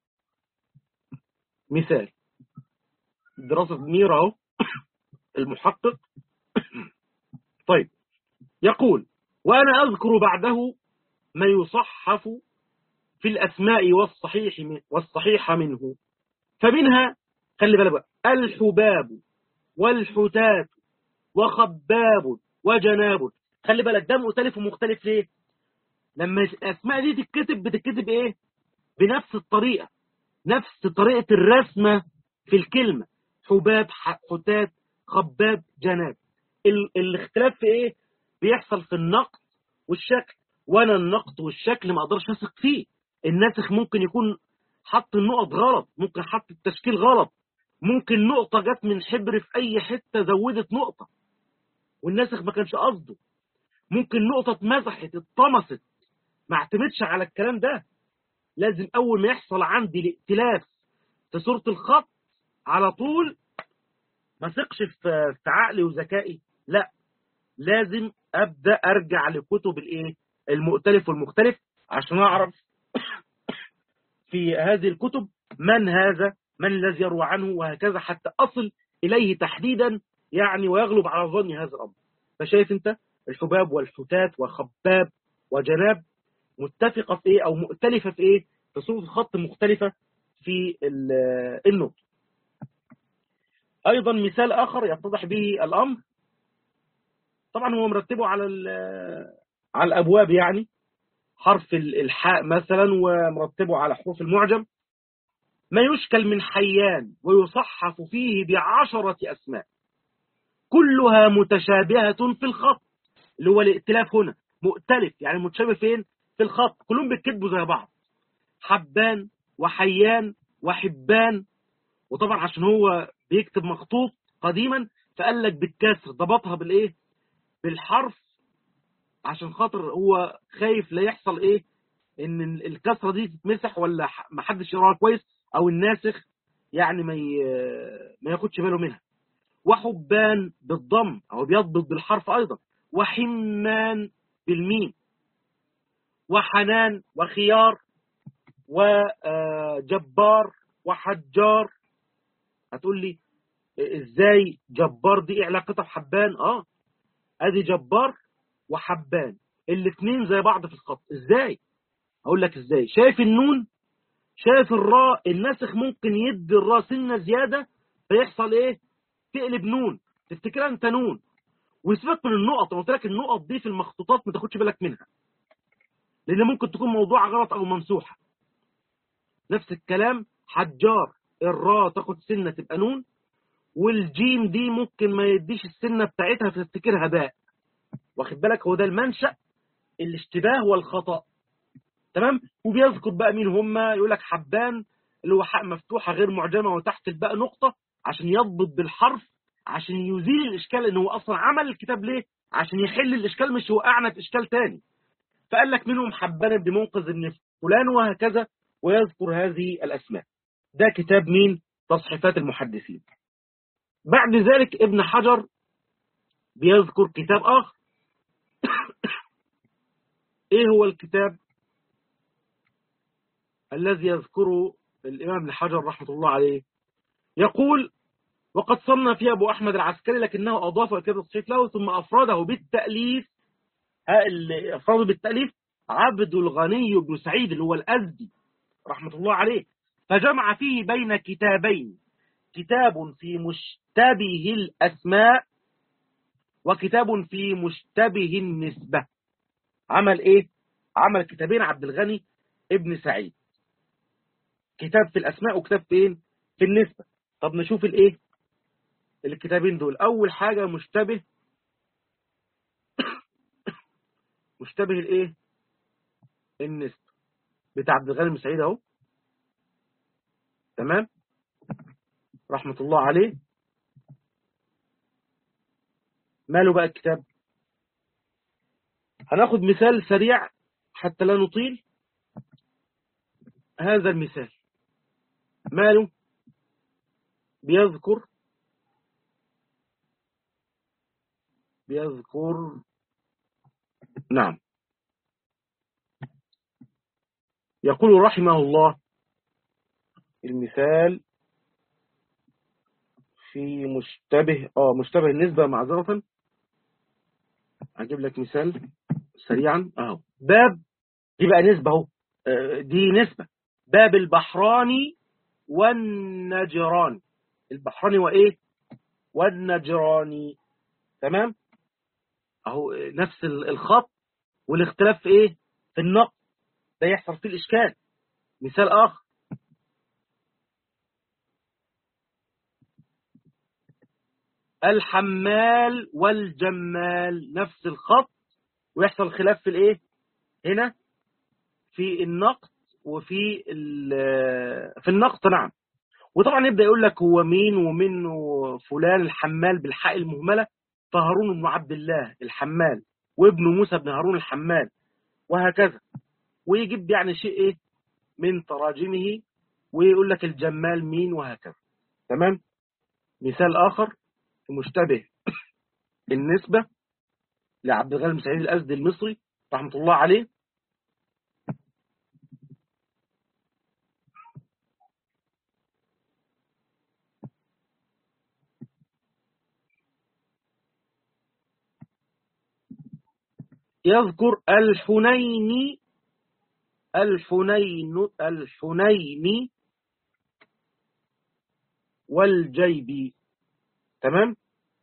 مثال دراسة ميرا المحقق طيب يقول وأنا أذكر بعده ما يصحف في الأسماء والصحيح والصحيح منه فمنها خلي بالك بقى الحباب والحتات وخباب وجناب خلي بالك ده مختلف ومختلف ليه لما الاسماء دي تتكتب بتتكتب ايه بنفس الطريقه نفس طريقه الرسمه في الكلمه حباب حتات خباب جناب ال الاختلاف في ايه بيحصل في النقط والشكل وانا النقط والشكل ما اقدرش اثق فيه الناسخ ممكن يكون حط النقط غلط ممكن حط التشكيل غلط ممكن نقطة جت من حبر في أي حتة زودت نقطة والناسخ ما كانش قصده ممكن نقطة اتمسحت اتطمست ما اعتمدش على الكلام ده لازم أول ما يحصل عندي الائتلاف في صورة الخط على طول ما ثقش في عقلي وذكائي لا لازم أبدأ أرجع لكتب الإيه المؤتلف والمختلف عشان أعرف في هذه الكتب من هذا من الذي يروى عنه وهكذا حتى أصل إليه تحديدا يعني ويغلب على ظني هذا الأمر فشايف أنت الحباب والحتات وخباب وجناب متفقة في إيه أو مؤتلفة في إيه في صورة خط مختلفة في النطق أيضا مثال آخر يتضح به الأمر طبعا هو مرتبه على على الأبواب يعني حرف الحاء مثلا ومرتبه على حروف المعجم ما يشكل من حيان ويصحف فيه بعشرة أسماء كلها متشابهة في الخط اللي هو الائتلاف هنا مؤتلف يعني متشابه فين في الخط كلهم بيتكتبوا زي بعض حبان وحيان وحبان وطبعا عشان هو بيكتب مخطوط قديما فقال لك بالكسر ضبطها بالايه بالحرف عشان خاطر هو خايف لا يحصل ايه ان الكسره دي تتمسح ولا ما حدش يقراها كويس او الناسخ يعني ما ما ياخدش باله منها وحبان بالضم او بيضبط بالحرف ايضا وحمان بالميم وحنان وخيار وجبار وحجار هتقول لي ازاي جبار دي ايه علاقتها بحبان اه ادي جبار وحبان الاثنين زي بعض في الخط ازاي اقول لك ازاي شايف النون شايف الراء الناسخ ممكن يدي الراء سنه زياده فيحصل ايه تقلب نون تفتكرها انت نون ويسيبك من النقط انا قلت لك النقط دي في المخطوطات ما تاخدش بالك منها لان ممكن تكون موضوع غلط او ممسوحه نفس الكلام حجار الراء تاخد سنه تبقى نون والجيم دي ممكن ما يديش السنه بتاعتها فتفتكرها باء واخد بالك هو ده المنشأ الاشتباه والخطأ تمام وبيذكر بقى مين هم يقول لك حبان اللي هو حق مفتوحة غير معجمة وتحت الباء نقطة عشان يضبط بالحرف عشان يزيل الإشكال إن هو أصلا عمل الكتاب ليه عشان يحل الإشكال مش يوقعنا في إشكال تاني فقال لك منهم حبان بن منقذ بن فلان وهكذا ويذكر هذه الأسماء ده كتاب مين تصحيفات المحدثين بعد ذلك ابن حجر بيذكر كتاب آخر ايه هو الكتاب الذي يذكره الإمام ابن حجر رحمة الله عليه يقول وقد صنف فيه أبو أحمد العسكري لكنه أضاف كتاب التصحيف له ثم أفرده بالتأليف اللي أفرده بالتأليف عبد الغني بن سعيد اللي هو الأزدي رحمة الله عليه فجمع فيه بين كتابين كتاب في مشتبه الأسماء وكتاب في مشتبه النسبة عمل ايه عمل كتابين عبد الغني ابن سعيد كتاب في الاسماء وكتاب فين في النسبة طب نشوف الايه الكتابين دول اول حاجة مشتبه مشتبه الايه النسبة بتاع عبد الغني بن سعيد اهو تمام رحمة الله عليه ماله بقى الكتاب هناخد مثال سريع حتى لا نطيل هذا المثال ماله بيذكر بيذكر نعم يقول رحمه الله المثال في مشتبه اه مشتبه النسبة معذرة هجيب لك مثال سريعا اهو باب دي بقى نسبة اهو دي نسبة باب البحراني والنجراني البحراني وايه والنجراني تمام اهو نفس الخط والاختلاف في ايه في النقد ده يحصل فيه الإشكال مثال آخر الحمال والجمال نفس الخط ويحصل خلاف في الايه هنا في النقط وفي في النقط نعم وطبعا يبدا يقول لك هو مين ومن فلان الحمال بالحاء المهمله فهارون بن عبد الله الحمال وابن موسى بن هارون الحمال وهكذا ويجيب يعني شيء ايه من تراجمه ويقول لك الجمال مين وهكذا تمام مثال اخر مشتبه النسبة لعبد الغني بن سعيد الأزدي المصري رحمة الله عليه يذكر الحنين الحنين الحنين والجيبي تمام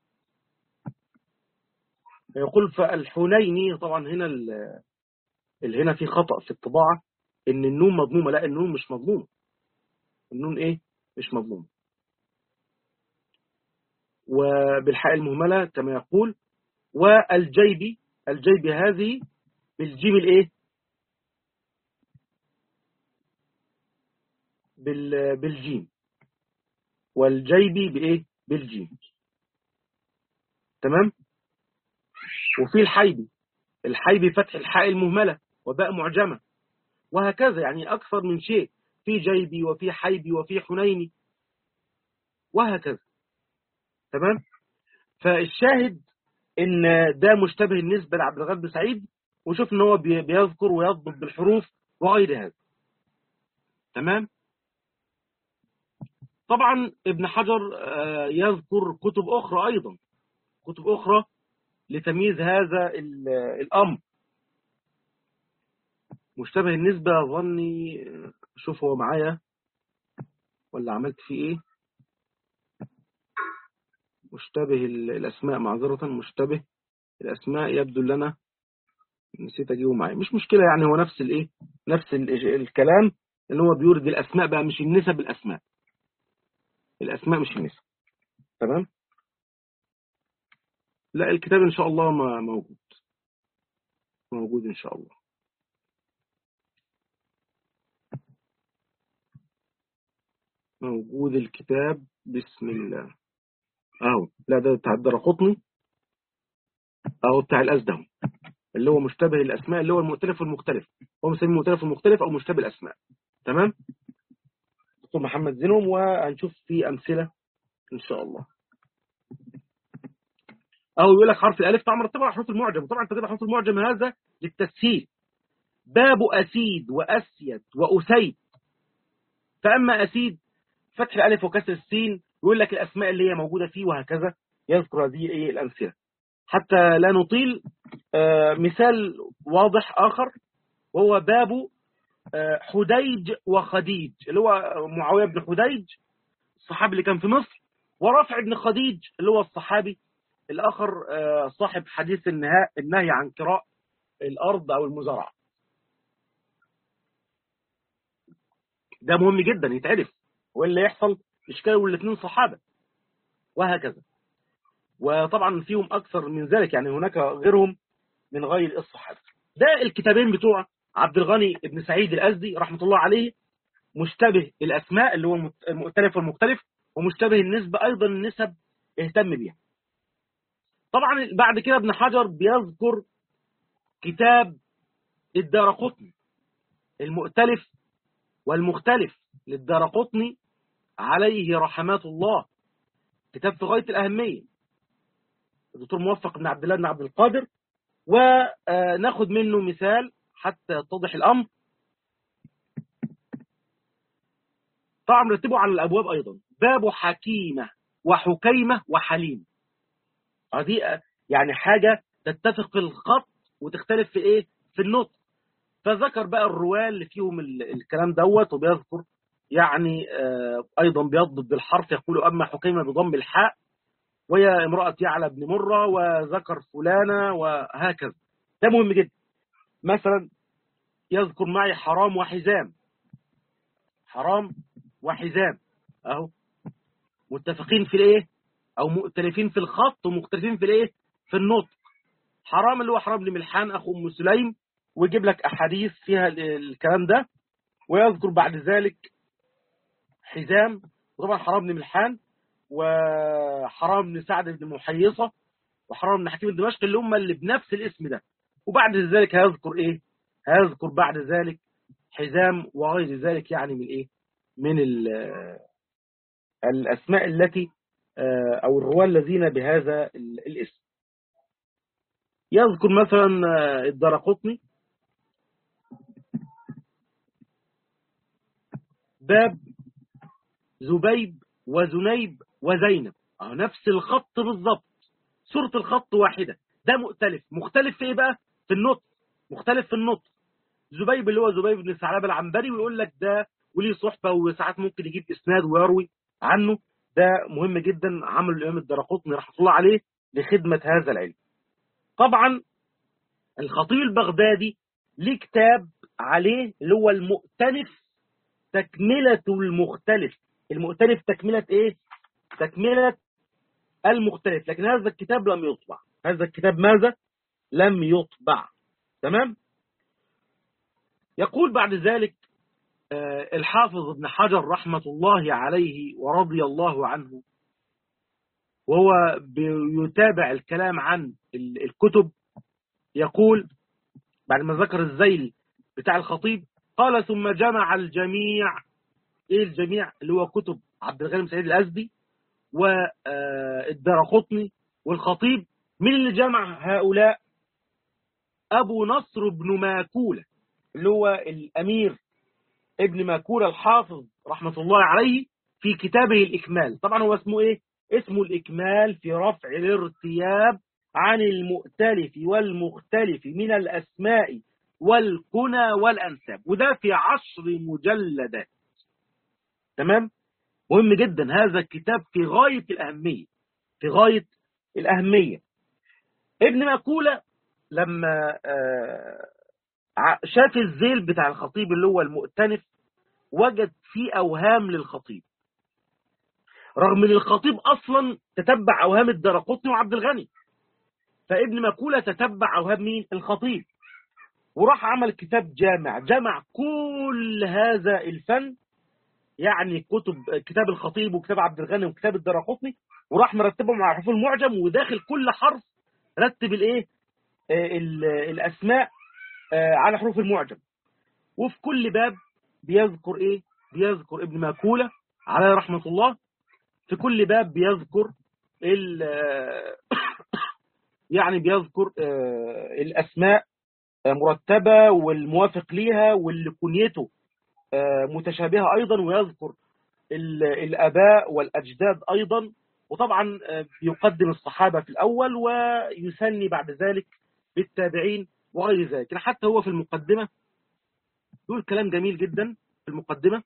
يقول فالحنيني طبعا هنا اللي هنا في خطأ في الطباعة ان النون مضمومة لا النون مش مضمومة النون ايه مش مضمومة وبالحاء المهملة كما يقول والجيب الجيب هذه بالجيم الايه بالجيم والجيب بايه بالجيم تمام وفي الحيبي الحيبي فتح الحاء المهملة وباء معجمة وهكذا يعني أكثر من شيء في جيبي وفي حيبي وفي حنيني وهكذا تمام فالشاهد ان ده مشتبه النسبة لعبد الغفار بن سعيد وشوف ان هو بيذكر ويضبط بالحروف وغير هذا تمام طبعا ابن حجر يذكر كتب أخرى أيضا كتب أخرى لتمييز هذا الأمر مشتبه النسبة ظني شوف هو معايا ولا عملت فيه ايه مشتبه الأسماء معذرة مشتبه الأسماء يبدو لنا نسيت أجيبه معايا مش مشكلة يعني هو نفس الايه نفس الكلام اللي هو بيورد الأسماء بقى مش النسب الأسماء الأسماء مش النسب تمام لا الكتاب إن شاء الله ما موجود موجود إن شاء الله موجود الكتاب بسم الله اهو لا ده بتاع الدرقطني اهو بتاع الأزدهم اللي هو مشتبه الأسماء اللي هو المؤتلف والمختلف هو مسميه المؤتلف والمختلف أو مشتبه الأسماء تمام دكتور محمد زينهم وهنشوف فيه أمثلة إن شاء الله أو يقول لك حرف الألف طبعا مرتبة على حروف المعجم طبعا انت كده حروف المعجم هذا للتسهيل باب أسيد وأسيد وأسيد فأما أسيد فتح الألف وكسر السين يقول لك الأسماء اللي هي موجودة فيه وهكذا يذكر هذه ايه الأمثلة حتى لا نطيل آه مثال واضح آخر وهو باب آه حديج وخديج اللي هو معاوية بن حديج الصحابي اللي كان في مصر ورافع بن خديج اللي هو الصحابي الآخر آه صاحب حديث النهاء النهي عن كراء الأرض أو المزارعة ده مهم جدا يتعرف واللي يحصل إشكال والاثنين صحابة وهكذا وطبعا فيهم أكثر من ذلك يعني هناك غيرهم من غير الصحابة ده الكتابين بتوع عبد الغني بن سعيد الأزدي رحمة الله عليه مشتبه الأسماء اللي هو المؤتلف والمختلف ومشتبه النسبة أيضا النسب اهتم بيها طبعا بعد كده ابن حجر بيذكر كتاب الدارقطني المؤتلف والمختلف للدارقطني عليه رحمات الله كتاب في غاية الأهمية الدكتور موفق بن عبد الله بن عبد القادر وناخد منه مثال حتى يتضح الأمر طبعا مرتبه على الأبواب أيضا باب حكيمة وحكيمة وحليم هذه يعني حاجة تتفق في الخط وتختلف في إيه في النطق فذكر بقى الرواة اللي فيهم الكلام دوت وبيذكر يعني أيضا بيضبط بالحرف يقول أما حكيمة بضم الحاء وهي امرأة يعلى بن مرة وذكر فلانة وهكذا ده مهم جدا مثلا يذكر معي حرام وحزام حرام وحزام اهو متفقين في الايه او مؤتلفين في الخط ومختلفين في الايه في النطق حرام اللي هو حرام بن ملحان اخو ام سليم ويجيب لك احاديث فيها الكلام ده ويذكر بعد ذلك حزام وطبعا حرام بن ملحان وحرام بن سعد بن محيصة وحرام بن حكيم الدمشق اللي هم اللي بنفس الاسم ده وبعد ذلك هيذكر ايه هيذكر بعد ذلك حزام وغير ذلك يعني من ايه من الاسماء التي او الرواه الذين بهذا الاسم يذكر مثلا الدرقطني باب زبيب وزنيب وزينب أو نفس الخط بالظبط صورة الخط واحدة ده مختلف مختلف في ايه بقى في النطق مختلف في النطق زبيب اللي هو زبيب بن ثعلبه العنبري ويقول لك ده وليه صحبه وساعات ممكن يجيب اسناد ويروي عنه ده مهم جدا عمل الامام الدرقطني رحمه الله عليه لخدمه هذا العلم طبعا الخطيب البغدادي ليه كتاب عليه اللي هو المؤتلف تكملة المختلف المؤتلف تكملة ايه تكملة المختلف لكن هذا الكتاب لم يطبع هذا الكتاب ماذا لم يطبع تمام يقول بعد ذلك الحافظ ابن حجر رحمة الله عليه ورضي الله عنه وهو بيتابع الكلام عن الكتب يقول بعد ما ذكر الزيل بتاع الخطيب قال ثم جمع الجميع ايه الجميع اللي هو كتب عبد الغني سعيد الازدي والدرقطني والخطيب من اللي جمع هؤلاء ابو نصر بن ماكولة اللي هو الامير ابن ماكولة الحافظ رحمة الله عليه في كتابه الإكمال طبعا هو اسمه إيه؟ اسمه الإكمال في رفع الارتياب عن المؤتلف والمختلف من الأسماء والكنى والأنساب وده في عشر مجلدات تمام؟ مهم جدا هذا الكتاب في غاية الأهمية في غاية الأهمية ابن ماكولة لما شاف الزيل بتاع الخطيب اللي هو المؤتنف وجد فيه أوهام للخطيب رغم ان الخطيب أصلا تتبع أوهام الدرقطني وعبد الغني فابن ماكولة تتبع أوهام مين الخطيب وراح عمل كتاب جامع جمع كل هذا الفن يعني كتب كتاب الخطيب وكتاب عبد الغني وكتاب الدرقطني وراح مرتبهم على حروف المعجم وداخل كل حرف رتب الايه الاسماء على حروف المعجم وفي كل باب بيذكر ايه بيذكر ابن ماكولة عليه رحمة الله في كل باب بيذكر يعني بيذكر الاسماء مرتبة والموافق ليها واللي كنيته متشابهة ايضا ويذكر الاباء والاجداد ايضا وطبعا بيقدم الصحابة في الاول ويثني بعد ذلك بالتابعين وغير ذلك حتى هو في المقدمة يقول كلام جميل جدا في المقدمة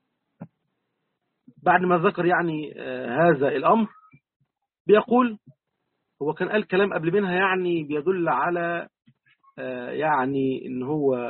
بعد ما ذكر يعني هذا الأمر بيقول هو كان قال كلام قبل منها يعني بيدل على يعني ان هو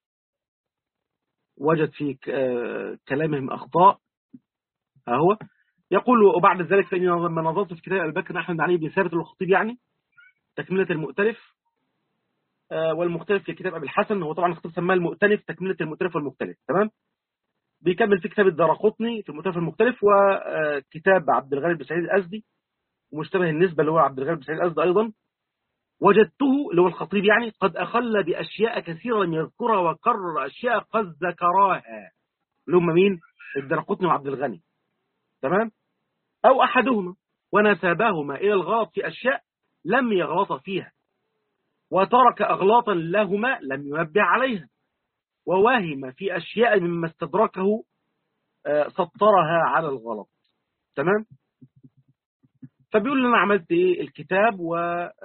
وجد في كلامهم أخطاء أهو يقول وبعد ذلك فإني لما نظرت في كتاب أبي بكر أحمد علي بن ثابت الخطيب يعني تكملة المؤتلف والمختلف في كتاب أبي الحسن هو طبعا الخطيب سماه المؤتلف تكملة المؤتلف والمختلف تمام بيكمل في كتاب الدرقطني في المؤتلف المختلف وكتاب عبد الغني بن سعيد الأزدي ومشتبه النسبة اللي هو عبد الغني بن سعيد الأزدي أيضا وجدته اللي هو الخطيب يعني قد أخل بأشياء كثيرة لم يذكرها وكرر أشياء قد ذكراها اللي هم مين الدرقطني وعبد الغني تمام أو أحدهما ونسبهما إلى الغلط في أشياء لم يغلط فيها وترك أغلاطا لهما لم ينبه عليها ووهم في أشياء مما استدركه سطرها على الغلط تمام فبيقول لنا عملت ايه الكتاب و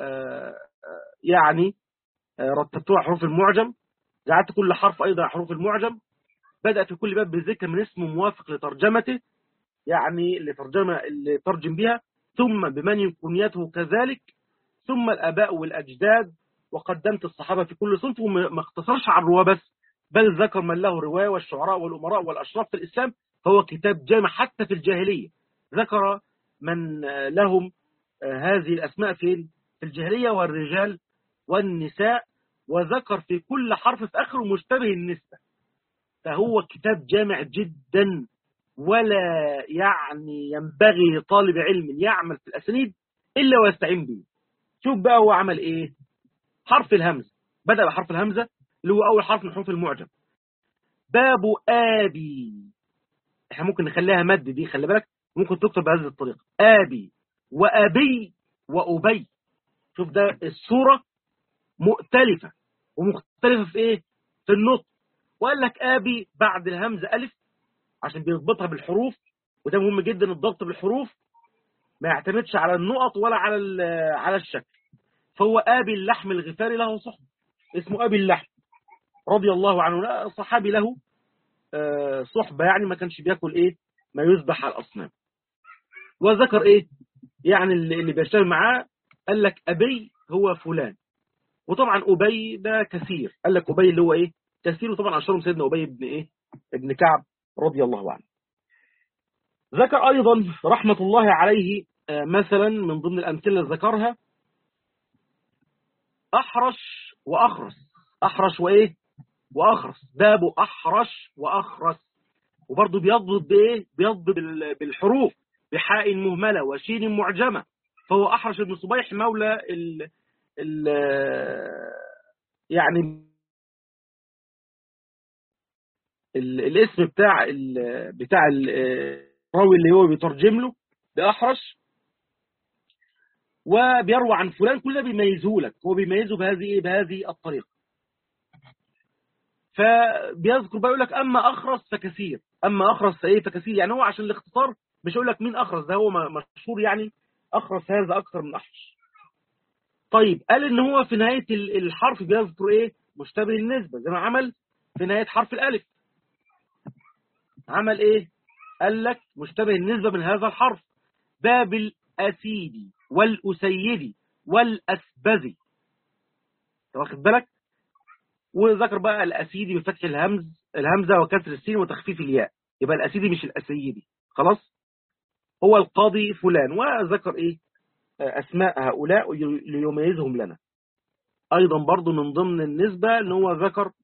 يعني رتبته على حروف المعجم جعلت كل حرف ايضا على حروف المعجم بدأ في كل باب بذكر من اسم موافق لترجمته يعني لترجمة اللي ترجم بها ثم بمن كنيته كذلك ثم الآباء والأجداد وقدمت الصحابة في كل صنف وما اختصرش على الرواة بس بل ذكر من له رواية والشعراء والأمراء والأشراف في الإسلام فهو كتاب جامع حتى في الجاهلية ذكر من لهم هذه الأسماء في في الجاهلية والرجال والنساء وذكر في كل حرف في آخره مشتبه النسبة فهو كتاب جامع جدا ولا يعني ينبغي طالب علم يعمل في الأسانيد إلا ويستعين به شوف بقى هو عمل إيه حرف الهمزة بدأ بحرف الهمزة اللي هو أول حرف من حروف المعجم باب آبي احنا ممكن نخليها مد دي خلي بالك ممكن تكتب بهذه الطريقة آبي وأبي وأبي شوف ده الصورة مؤتلفة ومختلفة في إيه في النطق وقال لك آبي بعد الهمزة ألف عشان بيربطها بالحروف وده مهم جدا الضبط بالحروف ما يعتمدش على النقط ولا على على الشكل فهو آبي اللحم الغفاري له صحبه اسمه أبي اللحم رضي الله عنه لا صحابي له صحبة يعني ما كانش بياكل إيه ما يذبح على الأصنام وذكر إيه يعني اللي بيشتغل معاه قال لك أبي هو فلان وطبعا أبي ده كثير قال لك أبي اللي هو إيه كثير وطبعا أشهرهم سيدنا أبي بن إيه ابن كعب رضي الله عنه ذكر أيضا رحمة الله عليه مثلا من ضمن الأمثلة اللي ذكرها أحرش وأخرس أحرش وإيه وأخرس باب أحرش وأخرس وبرضه بيضبط بإيه بيضبط بالحروف بحاء مهملة وشين معجمة فهو أحرش بن صبيح مولى ال ال يعني ال الاسم بتاع ال بتاع الراوي اللي هو بيترجم له بأحرش وبيروى عن فلان كل ده بيميزه لك هو بيميزه بهذه ايه بهذه الطريقه فبيذكر بقى يقول لك اما اخرس فكثير اما اخرس فايه فكثير يعني هو عشان الاختصار مش هقول لك مين اخرس ده هو مشهور يعني اخرس هذا اكثر من احرش طيب قال ان هو في نهايه الحرف بيذكر ايه مشتبه النسبه زي ما عمل في نهايه حرف الالف عمل ايه قال لك مشتبه النسبه من هذا الحرف باب الاسيدي والأسيدي والأسبزي واخد بالك وذكر بقى الأسيدي بفتح الهمز الهمزة وكسر السين وتخفيف الياء يبقى الأسيدي مش الأسيدي خلاص هو القاضي فلان وذكر إيه أسماء هؤلاء ليميزهم لنا أيضا برضو من ضمن النسبة اللي هو ذكر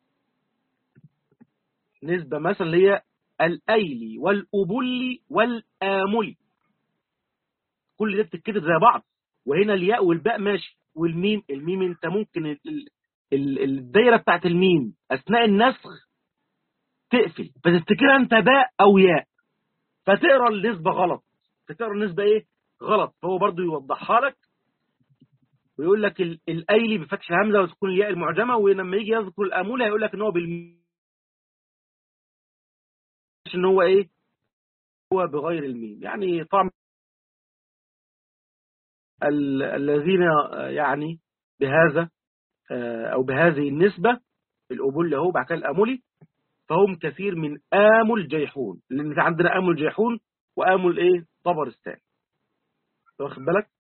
نسبة مثلا اللي هي الأيلي والأبلي والآملي كل ده بتتكتب زي بعض وهنا الياء والباء ماشي والميم الميم انت ممكن ال ال الدايره بتاعت الميم اثناء النسخ تقفل فتفتكرها انت باء او ياء فتقرا النسبه غلط فتقرا النسبه ايه غلط فهو برضو يوضحها لك ويقول لك الايلي بفتح الهمزه وتكون الياء المعجمه ولما يجي يذكر الاموله هيقول لك ان هو بالميم ان هو ايه هو بغير الميم يعني طبعا الذين يعني بهذا أو بهذه النسبة الأبول له بعد كده الأمولي فهم كثير من آمل جيحون لأن في عندنا آمل جيحون وآمل إيه طبرستان واخد بالك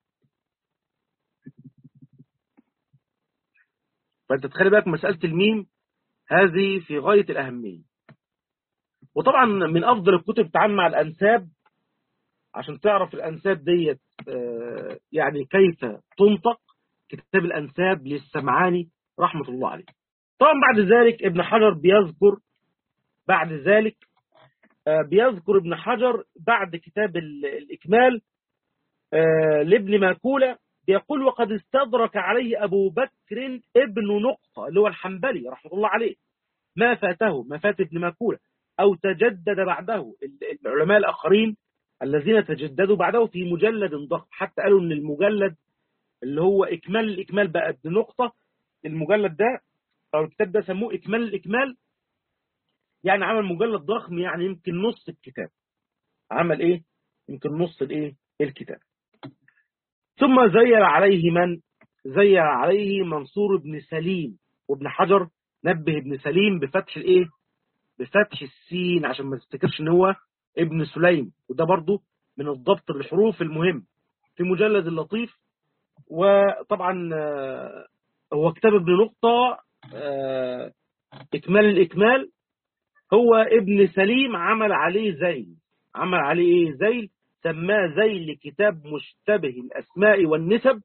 فأنت تخلي بالك مسألة الميم هذه في غاية الأهمية وطبعا من أفضل الكتب تعامل مع الأنساب عشان تعرف الأنساب ديت يعني كيف تنطق كتاب الأنساب للسمعاني رحمة الله عليه طبعا بعد ذلك ابن حجر بيذكر بعد ذلك بيذكر ابن حجر بعد كتاب الإكمال لابن ماكولة بيقول وقد استدرك عليه أبو بكر ابن نقطة اللي هو الحنبلي رحمة الله عليه ما فاته ما فات ابن ماكولة أو تجدد بعده العلماء الآخرين الذين تجددوا بعده في مجلد ضخم حتى قالوا ان المجلد اللي هو اكمال الاكمال بقى بنقطه المجلد ده او الكتاب ده سموه اكمال الاكمال يعني عمل مجلد ضخم يعني يمكن نص الكتاب عمل ايه يمكن نص الايه الكتاب ثم زير عليه من زير عليه منصور بن سليم وابن حجر نبه ابن سليم بفتح الايه بفتح السين عشان ما تفتكرش ان هو ابن سليم وده برضو من الضبط الحروف المهم في مجلد اللطيف وطبعا هو كتاب ابن نقطة إكمال الإكمال هو ابن سليم عمل عليه زيل عمل عليه إيه زيل سماه زيل كتاب مشتبه الأسماء والنسب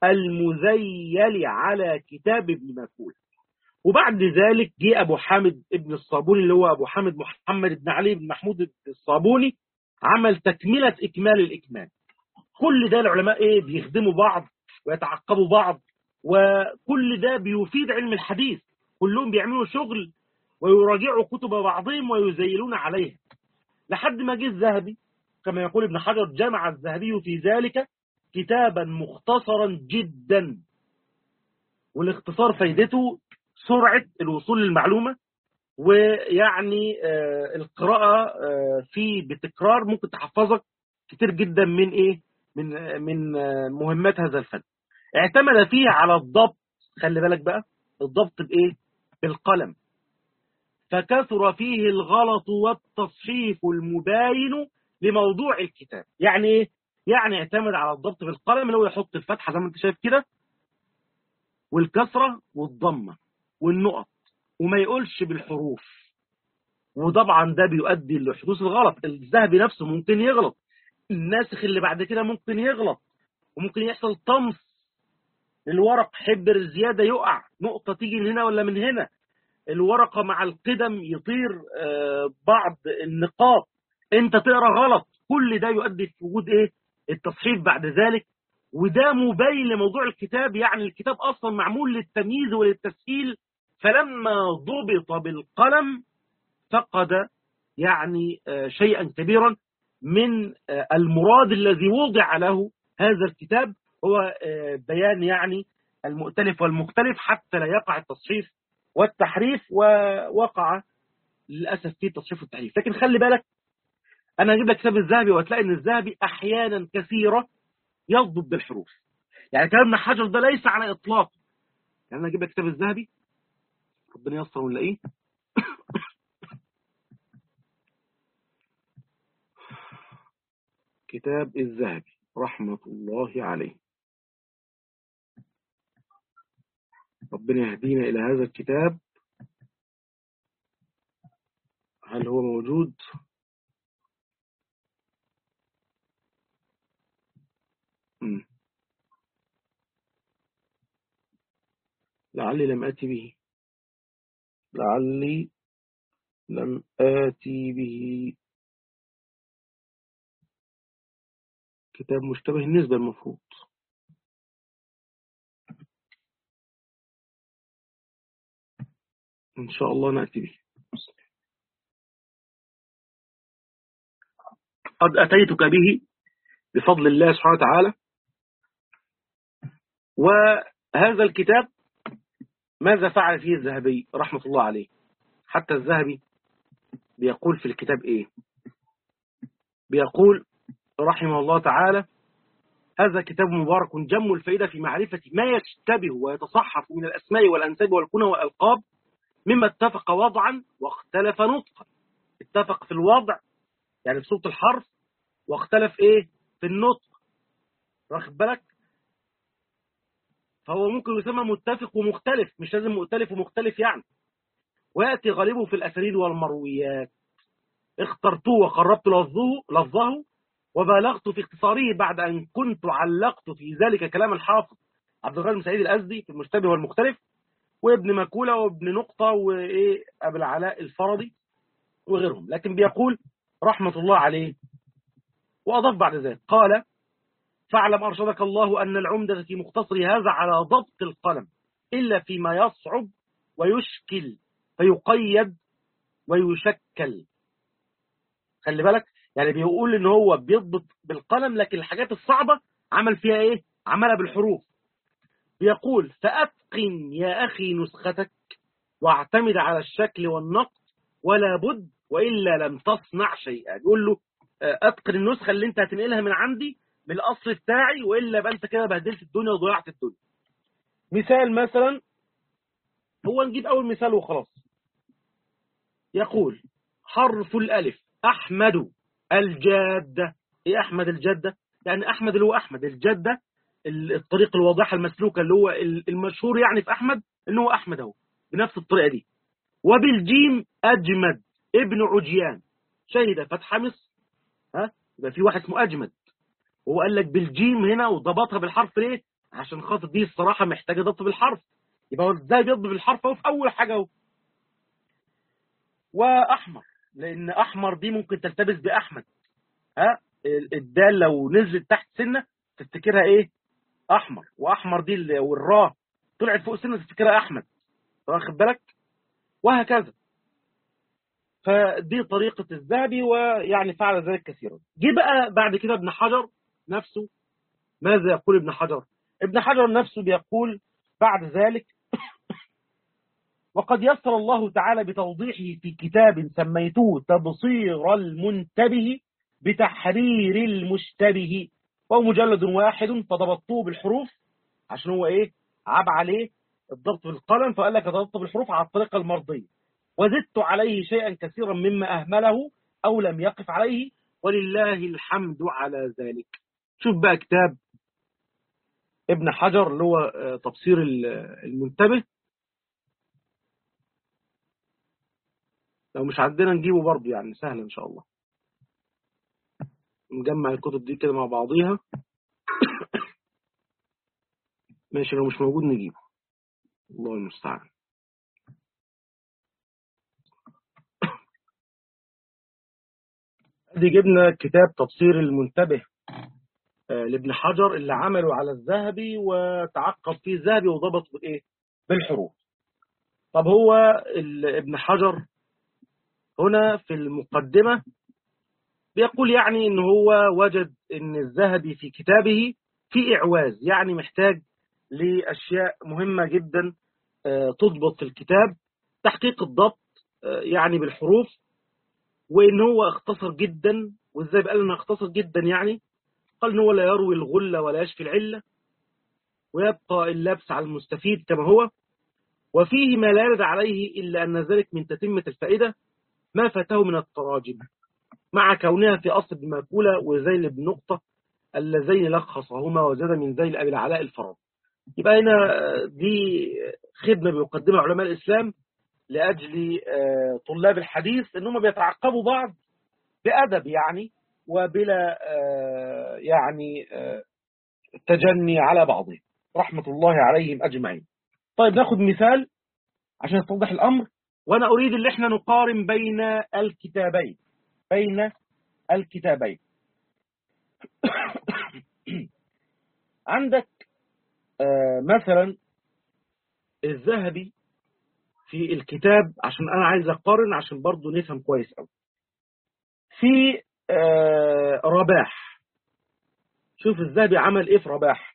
المزيل على كتاب ابن مكول وبعد ذلك جه أبو حامد ابن الصابوني اللي هو أبو حامد محمد بن علي بن محمود الصابوني عمل تكملة إكمال الإكمال كل ده العلماء إيه بيخدموا بعض ويتعقبوا بعض وكل ده بيفيد علم الحديث كلهم بيعملوا شغل ويراجعوا كتب بعضهم ويزيلون عليها لحد ما جه الذهبي كما يقول ابن حجر جمع الذهبي في ذلك كتابا مختصرا جدا والاختصار فايدته سرعة الوصول للمعلومة ويعني القراءة فيه بتكرار ممكن تحفظك كتير جدا من ايه من من مهمات هذا الفن اعتمد فيه على الضبط خلي بالك بقى الضبط بايه بالقلم فكثر فيه الغلط والتصحيف المباين لموضوع الكتاب يعني ايه يعني اعتمد على الضبط بالقلم اللي هو يحط الفتحه زي ما انت شايف كده والكسره والضمه والنقط وما يقولش بالحروف وطبعا ده بيؤدي لحدوث الغلط الذهبي نفسه ممكن يغلط الناسخ اللي بعد كده ممكن يغلط وممكن يحصل طمس الورق حبر زيادة يقع نقطة تيجي من هنا ولا من هنا الورقة مع القدم يطير بعض النقاط انت تقرا غلط كل ده يؤدي في وجود ايه التصحيف بعد ذلك وده مبين لموضوع الكتاب يعني الكتاب اصلا معمول للتمييز وللتسهيل فلما ضبط بالقلم فقد يعني شيئا كبيرا من المراد الذي وضع له هذا الكتاب هو بيان يعني المؤتلف والمختلف حتى لا يقع التصحيف والتحريف ووقع للأسف فيه التصحيف والتحريف لكن خلي بالك أنا هجيب لك كتاب الذهبي وهتلاقي أن الذهبي أحيانا كثيرة يضبط بالحروف يعني كلام ابن حجر ده ليس على إطلاق يعني أنا هجيب لك كتاب الذهبي ربنا يسر ونلاقيه كتاب الذهبي رحمة الله عليه ربنا يهدينا إلى هذا الكتاب هل هو موجود مم. لعلي لم آتي به لعلي لم آتي به كتاب مشتبه النسبة المفروض إن شاء الله نأتي به قد أتيتك به بفضل الله سبحانه وتعالى وهذا الكتاب ماذا فعل فيه الذهبي رحمة الله عليه حتى الذهبي بيقول في الكتاب إيه بيقول رحمه الله تعالى هذا كتاب مبارك جم الفائدة في معرفة ما يشتبه ويتصحف من الأسماء والأنساب والكنى والألقاب مما اتفق وضعا واختلف نطقا اتفق في الوضع يعني في صوت الحرف واختلف ايه في النطق واخد بالك فهو ممكن يسمى متفق ومختلف مش لازم مختلف ومختلف يعني ويأتي غالبه في الأسانيد والمرويات اخترته وقربت لفظه لفظه وبالغت في اختصاره بعد أن كنت علقت في ذلك كلام الحافظ عبد الغني بن سعيد الأزدي في المشتبه والمختلف وابن مكولة وابن نقطة وإيه أبو العلاء الفرضي وغيرهم لكن بيقول رحمة الله عليه وأضاف بعد ذلك قال فاعلم أرشدك الله أن العمدة في مختصر هذا على ضبط القلم إلا فيما يصعب ويشكل فيقيد ويشكل خلي بالك يعني بيقول ان هو بيضبط بالقلم لكن الحاجات الصعبة عمل فيها ايه عملها بالحروف بيقول فأتقن يا أخي نسختك واعتمد على الشكل والنقط ولا بد وإلا لم تصنع شيئا بيقول له أتقن النسخة اللي انت هتنقلها من عندي بالأصل بتاعي وإلا بقى انت كده بهدلت الدنيا وضيعت الدنيا مثال مثلا هو نجيب أول مثال وخلاص يقول حرف الألف أحمد الجادة إيه أحمد الجادة يعني أحمد اللي هو أحمد الجادة الطريق الواضحة المسلوكة اللي هو المشهور يعني في أحمد إن هو أحمد أهو بنفس الطريقة دي وبالجيم أجمد ابن عجيان شهد فتح مصر ها يبقى في واحد اسمه أجمد وهو قال لك بالجيم هنا وضبطها بالحرف ليه عشان خاطر دي الصراحة محتاجة ضبط بالحرف يبقى هو ازاي بيضبط بالحرف اهو في أول حاجة اهو وأحمر لأن أحمر دي ممكن تلتبس بأحمد ها الدال لو نزلت تحت سنة تفتكرها ايه أحمر وأحمر دي والراء طلعت فوق سنة تفتكرها أحمد واخد بالك وهكذا فدي طريقة الذهبي ويعني فعل ذلك كثيرا جه بقى بعد كده ابن حجر نفسه ماذا يقول ابن حجر ابن حجر نفسه بيقول بعد ذلك وقد يسر الله تعالى بتوضيحه في كتاب سميته تبصير المنتبه بتحرير المشتبه وهو مجلد واحد فضبطوه بالحروف عشان هو ايه عاب عليه الضبط بالقلم فقال لك ضبط بالحروف على الطريقة المرضية وزدت عليه شيئا كثيرا مما أهمله أو لم يقف عليه ولله الحمد على ذلك شوف بقى كتاب ابن حجر اللي هو تبصير المنتبه لو مش عندنا نجيبه برضه يعني سهل إن شاء الله نجمع الكتب دي كده مع بعضيها ماشي لو مش موجود نجيبه الله المستعان دي جبنا كتاب تبصير المنتبه لابن حجر اللي عمله على الذهبي وتعقب فيه الذهبي وضبط بايه بالحروف طب هو ابن حجر هنا في المقدمة بيقول يعني ان هو وجد ان الذهبي في كتابه في اعواز يعني محتاج لاشياء مهمة جدا تضبط في الكتاب تحقيق الضبط يعني بالحروف وان هو اختصر جدا وازاي قال انه اختصر جدا يعني قال ان هو لا يروي الغلة ولا يشفي العلة ويبقى اللبس على المستفيد كما هو وفيه ما لا يرد عليه إلا أن ذلك من تتمة الفائدة ما فاته من التراجم مع كونها في أصل بماكولة وزيل بن نقطة اللذين لخصهما وزاد من ذيل أبي العلاء الفراد يبقى هنا دي خدمة بيقدمها علماء الإسلام لأجل طلاب الحديث أنهم بيتعقبوا بعض بأدب يعني وبلا يعني تجني على بعضهم رحمة الله عليهم أجمعين طيب ناخد مثال عشان يتوضح الأمر وأنا أريد اللي احنا نقارن بين الكتابين بين الكتابين عندك مثلا الذهبي في الكتاب عشان أنا عايز أقارن عشان برضو نفهم كويس أوي في رباح شوف الذهبي عمل ايه في رباح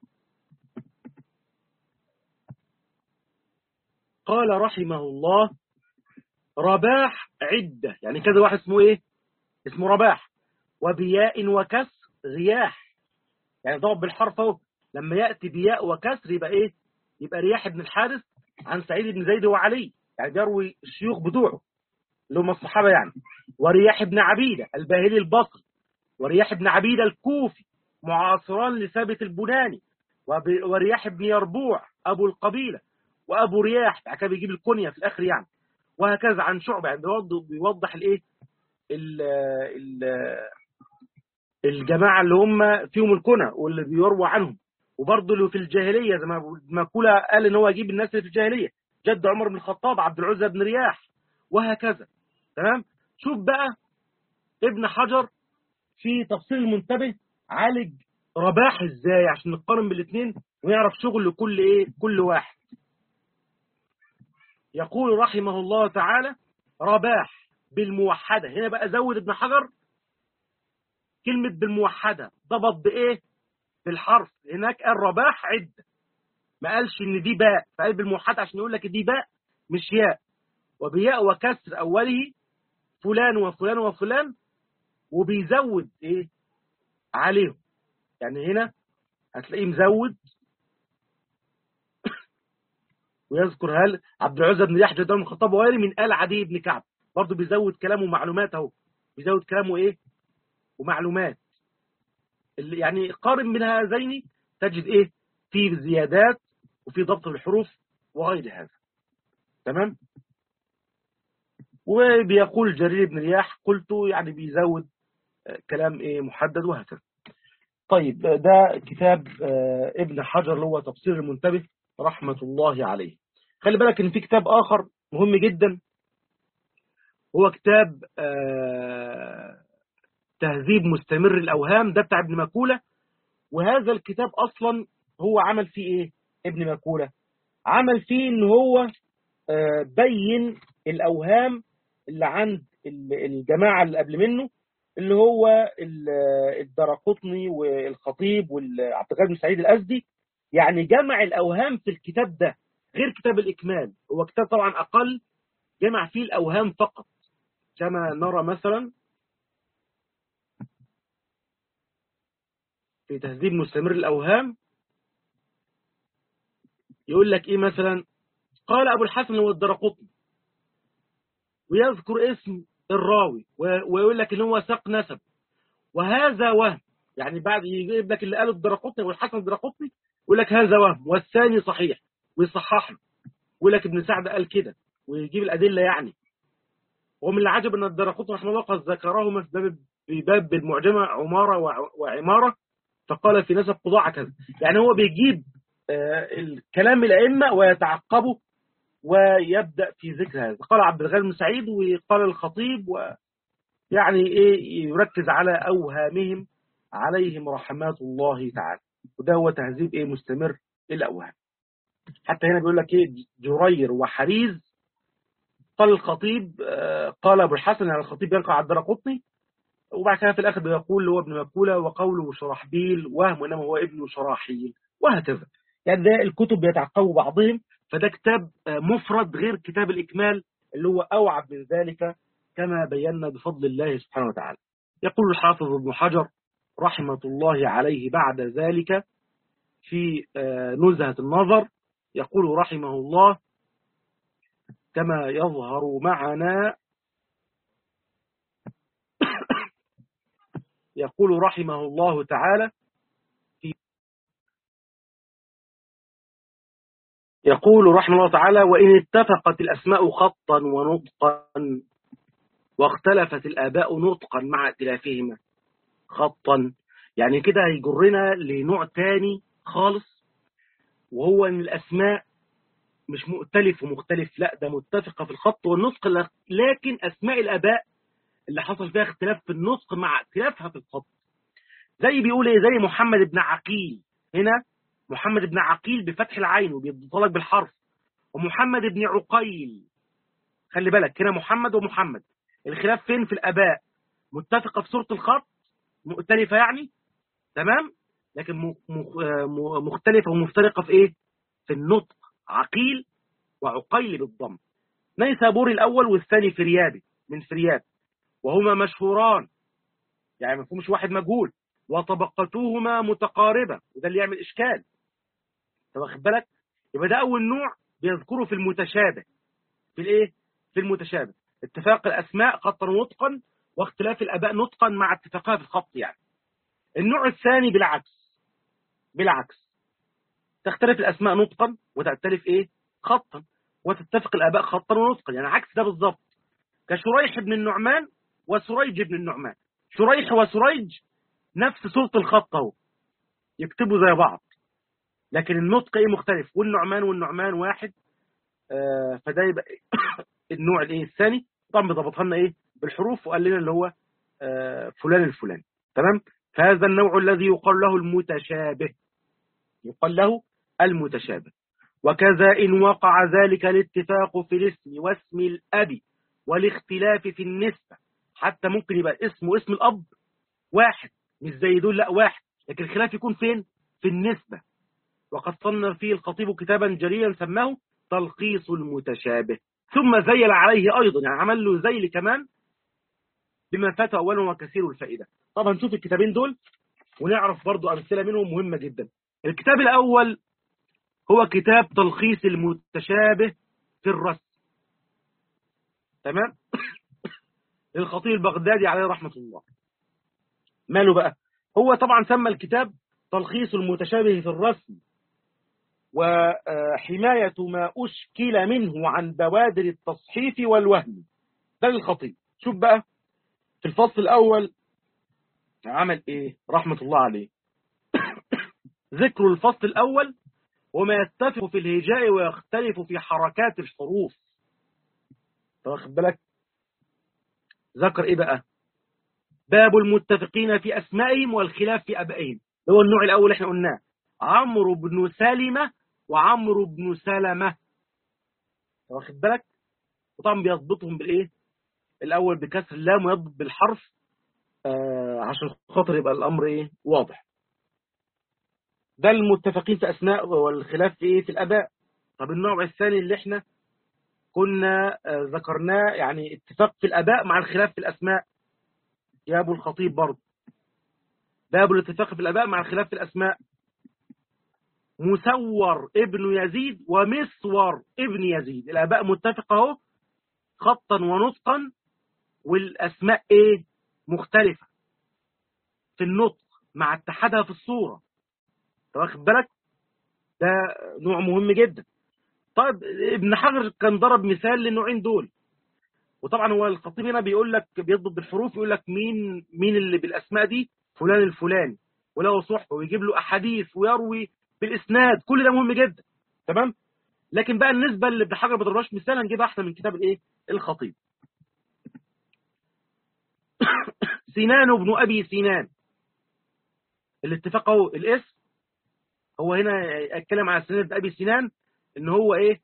قال رحمه الله رباح عدة يعني كذا واحد اسمه ايه اسمه رباح وبياء وكسر رياح يعني ضرب بالحرف اهو لما يأتي بياء وكسر يبقى ايه يبقى رياح ابن الحارث عن سعيد بن زيد وعلي يعني بيروي الشيوخ بتوعه اللي هم الصحابة يعني ورياح ابن عبيدة الباهلي البصري ورياح ابن عبيدة الكوفي معاصران لثابت البناني ورياح ابن يربوع أبو القبيلة وأبو رياح كان بيجيب الكنية في الآخر يعني وهكذا عن شعبة يعني بيوضح الإيه الجماعة اللي هم فيهم الكنى واللي بيروى عنهم وبرضه اللي في الجاهلية زي ما ماكولة قال إن هو يجيب الناس اللي في الجاهلية جد عمر بن الخطاب عبد العزة بن رياح وهكذا تمام شوف بقى ابن حجر في تفصيل المنتبه عالج رباح ازاي عشان نقارن بالاثنين ونعرف شغل كل ايه كل واحد يقول رحمه الله تعالى رباح بالموحدة هنا بقى زود ابن حجر كلمة بالموحدة ضبط بايه بالحرف هناك قال رباح عدة ما قالش ان دي باء فقال بالموحدة عشان يقول لك دي باء مش ياء وبياء وكسر أوله فلان وفلان وفلان وبيزود إيه عليهم يعني هنا هتلاقيه مزود ويذكر هل عبد العزة بن يحيى بن الخطاب وغيره من آل عدي بن كعب برضه بيزود كلامه ومعلومات اهو بيزود كلامه ايه ومعلومات اللي يعني قارن من هذين تجد ايه في زيادات وفي ضبط الحروف وغير هذا تمام وبيقول جرير بن رياح قلت يعني بيزود كلام ايه محدد وهكذا طيب ده كتاب ابن حجر اللي هو تفسير المنتبه رحمة الله عليه خلي بالك ان في كتاب اخر مهم جدا هو كتاب تهذيب مستمر الاوهام ده بتاع ابن مكولة وهذا الكتاب اصلا هو عمل فيه ايه ابن مكولة عمل فيه ان هو بين الاوهام اللي عند الجماعة اللي قبل منه اللي هو الدرقطني والخطيب وعبد الغني بن سعيد الأزدي يعني جمع الأوهام في الكتاب ده غير كتاب الإكمال هو كتاب طبعا أقل جمع فيه الأوهام فقط كما نرى مثلا في تهذيب مستمر الأوهام يقول لك إيه مثلا قال أبو الحسن هو الدرقطني ويذكر اسم الراوي ويقول لك ان هو ساق نسب وهذا وهم يعني بعد يجيب لك اللي قاله الدرقطني والحسن الدرقطني يقول لك هذا وهم والثاني صحيح ويصحح له يقول لك ابن سعد قال كده ويجيب الادله يعني ومن العجب ان الدرقطني رحمه الله قد ذكرهما في باب في باب المعجمه عماره وعماره فقال في نسب قضاعه كذا يعني هو بيجيب الكلام الائمه ويتعقبه ويبدأ في ذكر هذا قال عبد الغني بن سعيد وقال الخطيب ويعني ايه يركز على اوهامهم عليهم رحمات الله تعالى وده هو تهذيب ايه مستمر الاوهام حتى هنا بيقول لك ايه جرير وحريز قال الخطيب قال ابو الحسن يعني الخطيب ينقع على الدرقطني وبعد كده في الاخر بيقول هو ابن مكوله وقوله شرحبيل وهم انما هو ابن شراحيل وهكذا يعني ده الكتب بيتعقبوا بعضهم فده كتاب مفرد غير كتاب الإكمال اللي هو أوعب من ذلك كما بينا بفضل الله سبحانه وتعالى يقول الحافظ ابن حجر رحمة الله عليه بعد ذلك في نزهة النظر يقول رحمه الله كما يظهر معنا يقول رحمه الله تعالى يقول رحمه الله تعالى وإن اتفقت الأسماء خطا ونطقا واختلفت الآباء نطقا مع اختلافهما خطا يعني كده هيجرنا لنوع تاني خالص وهو أن الأسماء مش مؤتلف ومختلف لا ده متفقة في الخط والنطق لكن أسماء الآباء اللي حصل فيها اختلاف في النطق مع اختلافها في الخط زي بيقول ايه زي محمد بن عقيل هنا محمد بن عقيل بفتح العين وبيطلق بالحرف ومحمد بن عقيل خلي بالك هنا محمد ومحمد الخلاف فين في الآباء متفقة في صورة الخط مختلفة يعني تمام لكن مختلفة ومفترقة في ايه في النطق عقيل وعقيل بالضم نيسابوري الأول والثاني فريابي من فرياب وهما مشهوران يعني ما فيهمش واحد مجهول وطبقتهما متقاربة وده اللي يعمل إشكال طب واخد بالك يبقى ده أول نوع بيذكره في المتشابه في الإيه في المتشابه اتفاق الأسماء خطا ونطقا واختلاف الآباء نطقا مع اتفاقها في الخط يعني النوع الثاني بالعكس بالعكس تختلف الأسماء نطقا وتختلف إيه خطا وتتفق الآباء خطا ونطقا يعني عكس ده بالظبط كشريح بن النعمان وسريج بن النعمان شريح وسريج نفس صورة الخط اهو يكتبوا زي بعض لكن النطق ايه مختلف والنعمان والنعمان واحد آه فده يبقى النوع الايه الثاني طبعا بضبطها لنا ايه بالحروف وقال لنا اللي هو آه فلان الفلاني تمام فهذا النوع الذي يقال له المتشابه يقال له المتشابه وكذا إن وقع ذلك الاتفاق في الاسم واسم الأب والاختلاف في النسبة حتى ممكن يبقى اسم واسم الأب واحد مش زي دول لا واحد لكن الخلاف يكون فين في النسبة وقد صنف فيه الخطيب كتابا جليلا سماه تلخيص المتشابه ثم زيل عليه أيضا يعني عمل له زيل كمان بما فات أولا وكثير الفائدة طبعا نشوف الكتابين دول ونعرف برضو أمثلة منهم مهمة جدا الكتاب الأول هو كتاب تلخيص المتشابه في الرسم تمام للخطيب البغدادي عليه رحمة الله ماله بقى هو طبعا سمى الكتاب تلخيص المتشابه في الرسم وحماية ما أشكل منه عن بوادر التصحيف والوهم ده للخطيب شوف بقى في الفصل الأول عمل إيه رحمة الله عليه ذكر الفصل الأول وما يتفق في الهجاء ويختلف في حركات الحروف واخد بالك ذكر إيه بقى باب المتفقين في أسمائهم والخلاف في أبائهم ده هو النوع الأول احنا قلناه عمرو بن سلمة وعمرو بن سلمة واخد بالك وطبعا بيضبطهم بالايه الاول بكسر اللام ويضبط بالحرف آه عشان خاطر يبقى الامر ايه واضح ده المتفقين في اسماء والخلاف في ايه في الاباء طب النوع الثاني اللي احنا كنا آه ذكرناه يعني اتفاق في الاباء مع الخلاف في الاسماء يا ابو الخطيب برضه باب الاتفاق في الاباء مع الخلاف في الاسماء مسور ابن يزيد ومسور ابن يزيد الاباء متفقه اهو خطا ونطقا والاسماء ايه مختلفه في النطق مع اتحادها في الصوره واخد بالك ده نوع مهم جدا طيب ابن حجر كان ضرب مثال للنوعين دول وطبعا هو الخطيب هنا بيقول لك بيضبط بالحروف يقول لك مين مين اللي بالاسماء دي فلان الفلاني وله صحبه ويجيب له احاديث ويروي بالاسناد كل ده مهم جدا تمام لكن بقى النسبه اللي ابن حجر ما بيضربهاش مثال هنجيبها احسن من كتاب الايه الخطيب سنان بن ابي سنان الاتفاق اهو الاسم هو هنا اتكلم على سنان بن ابي سنان ان هو ايه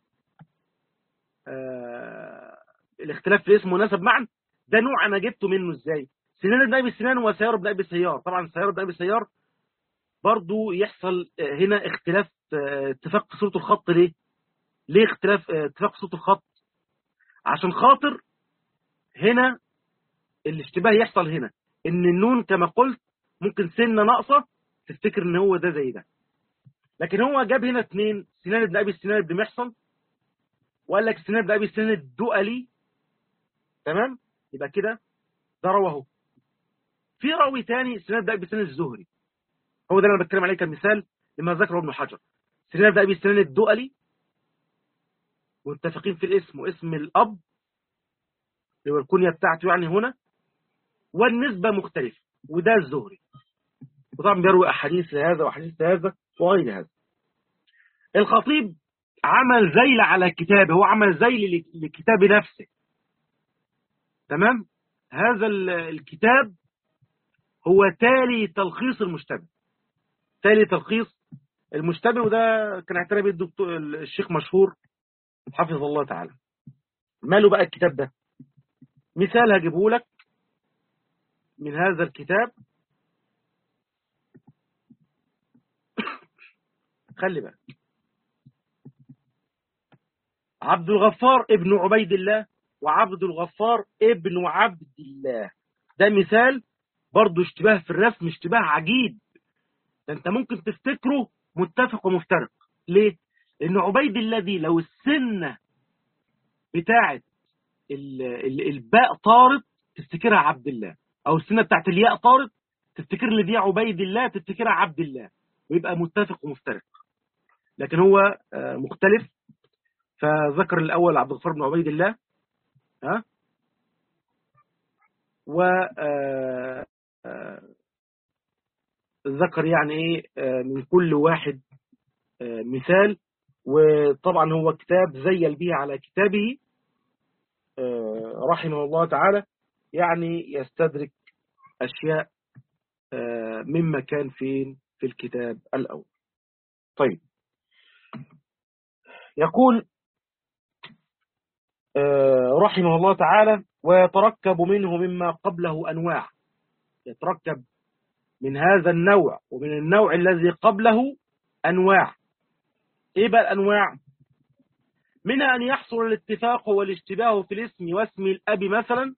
آه الاختلاف في الاسم ونسب معا ده نوع انا جبته منه ازاي سنان بن ابي سنان وسيار بن ابي سيار طبعا سيار بن ابي سيار برضو يحصل هنا اختلاف اتفاق صورة الخط ليه ليه اختلاف اتفاق صورة الخط عشان خاطر هنا الاشتباه يحصل هنا ان النون كما قلت ممكن سنة ناقصة تفتكر ان هو ده زي ده لكن هو جاب هنا اثنين سنان بن ابي سنان بن محصن وقال لك سنان بن ابي سنان الدؤلي تمام يبقى كده ده رواه في راوي تاني سنان بن ابي سنان الزهري هو ده اللي انا بتكلم عليه كمثال لما ذكره ابن حجر سنان بن ابي سنان الدؤلي متفقين في الاسم واسم الاب اللي هو الكنيه بتاعته يعني هنا والنسبه مختلفه وده الزهري وطبعا بيروي احاديث لهذا واحاديث لهذا وغير هذا الخطيب عمل زيل على كتابه هو عمل زيل لكتاب نفسه تمام هذا الكتاب هو تالي تلخيص المشتبه تالي تلخيص المشتبه وده كان اعتنى به الدكتور الشيخ مشهور حفظ الله تعالى ماله بقى الكتاب ده مثال هجيبه لك من هذا الكتاب خلي بالك عبد الغفار ابن عبيد الله وعبد الغفار ابن عبد الله ده مثال برضه اشتباه في الرسم اشتباه عجيب ده انت ممكن تفتكره متفق ومفترق ليه لان عبيد الله دي لو السنه بتاعه الباء طارت تفتكرها عبد الله او السنه بتاعه الياء طارت تفتكر اللي دي عبيد الله تفتكرها عبد الله ويبقى متفق ومفترق لكن هو مختلف فذكر الاول عبد الغفار بن عبيد الله ها و ذكر يعني ايه من كل واحد مثال وطبعا هو كتاب زيل به على كتابه رحمه الله تعالى يعني يستدرك أشياء مما كان فين في الكتاب الأول طيب يقول رحمه الله تعالى ويتركب منه مما قبله أنواع يتركب من هذا النوع ومن النوع الذي قبله أنواع إيه بقى الأنواع منها أن يحصل الاتفاق والاشتباه في الاسم واسم الأب مثلا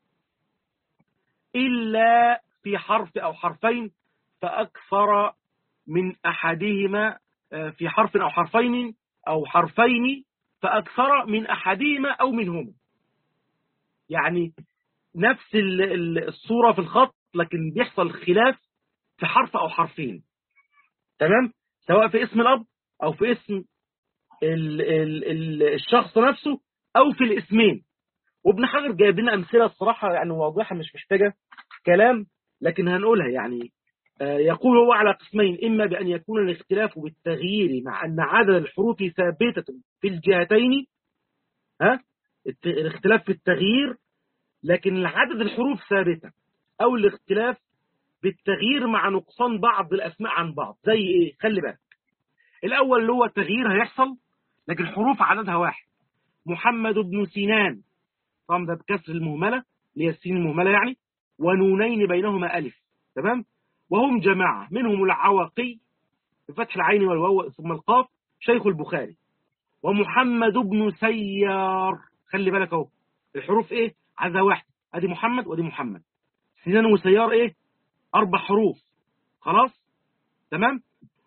إلا في حرف أو حرفين فأكثر من أحدهما في حرف أو حرفين أو حرفين فأكثر من أحدهما أو منهما يعني نفس الصورة في الخط لكن بيحصل خلاف في حرف أو حرفين تمام سواء في اسم الأب أو في اسم ال ال ال الشخص نفسه أو في الاسمين وابن حجر جايب لنا امثله الصراحه يعني واضحه مش محتاجه كلام لكن هنقولها يعني يقول هو على قسمين إما بأن يكون الاختلاف بالتغيير مع أن عدد الحروف ثابتة في الجهتين ها الاختلاف في التغيير لكن عدد الحروف ثابتة أو الاختلاف بالتغيير مع نقصان بعض الأسماء عن بعض زي إيه خلي بالك الأول اللي هو التغيير هيحصل لكن الحروف عددها واحد محمد بن سنان طبعا ده بكسر المهملة اللي هي السين المهملة يعني ونونين بينهما ألف تمام وهم جماعة منهم العواقي بفتح العين والواو ثم القاف شيخ البخاري ومحمد بن سيار خلي بالك اهو الحروف ايه عدد واحد ادي محمد وادي محمد سنان وسيار ايه اربع حروف خلاص تمام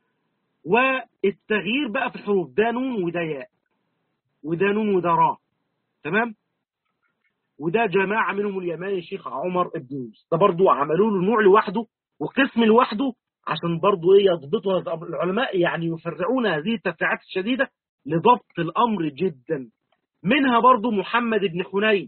والتغيير بقى في الحروف ده نون وده ياء وده نون وده راء تمام وده جماعة منهم اليماني الشيخ عمر بن يونس ده برضو عملوا له نوع لوحده وقسم لوحده عشان برضو ايه يضبطوا العلماء يعني يفرعون هذه التفريعات الشديدة لضبط الأمر جدا منها برضو محمد بن حنين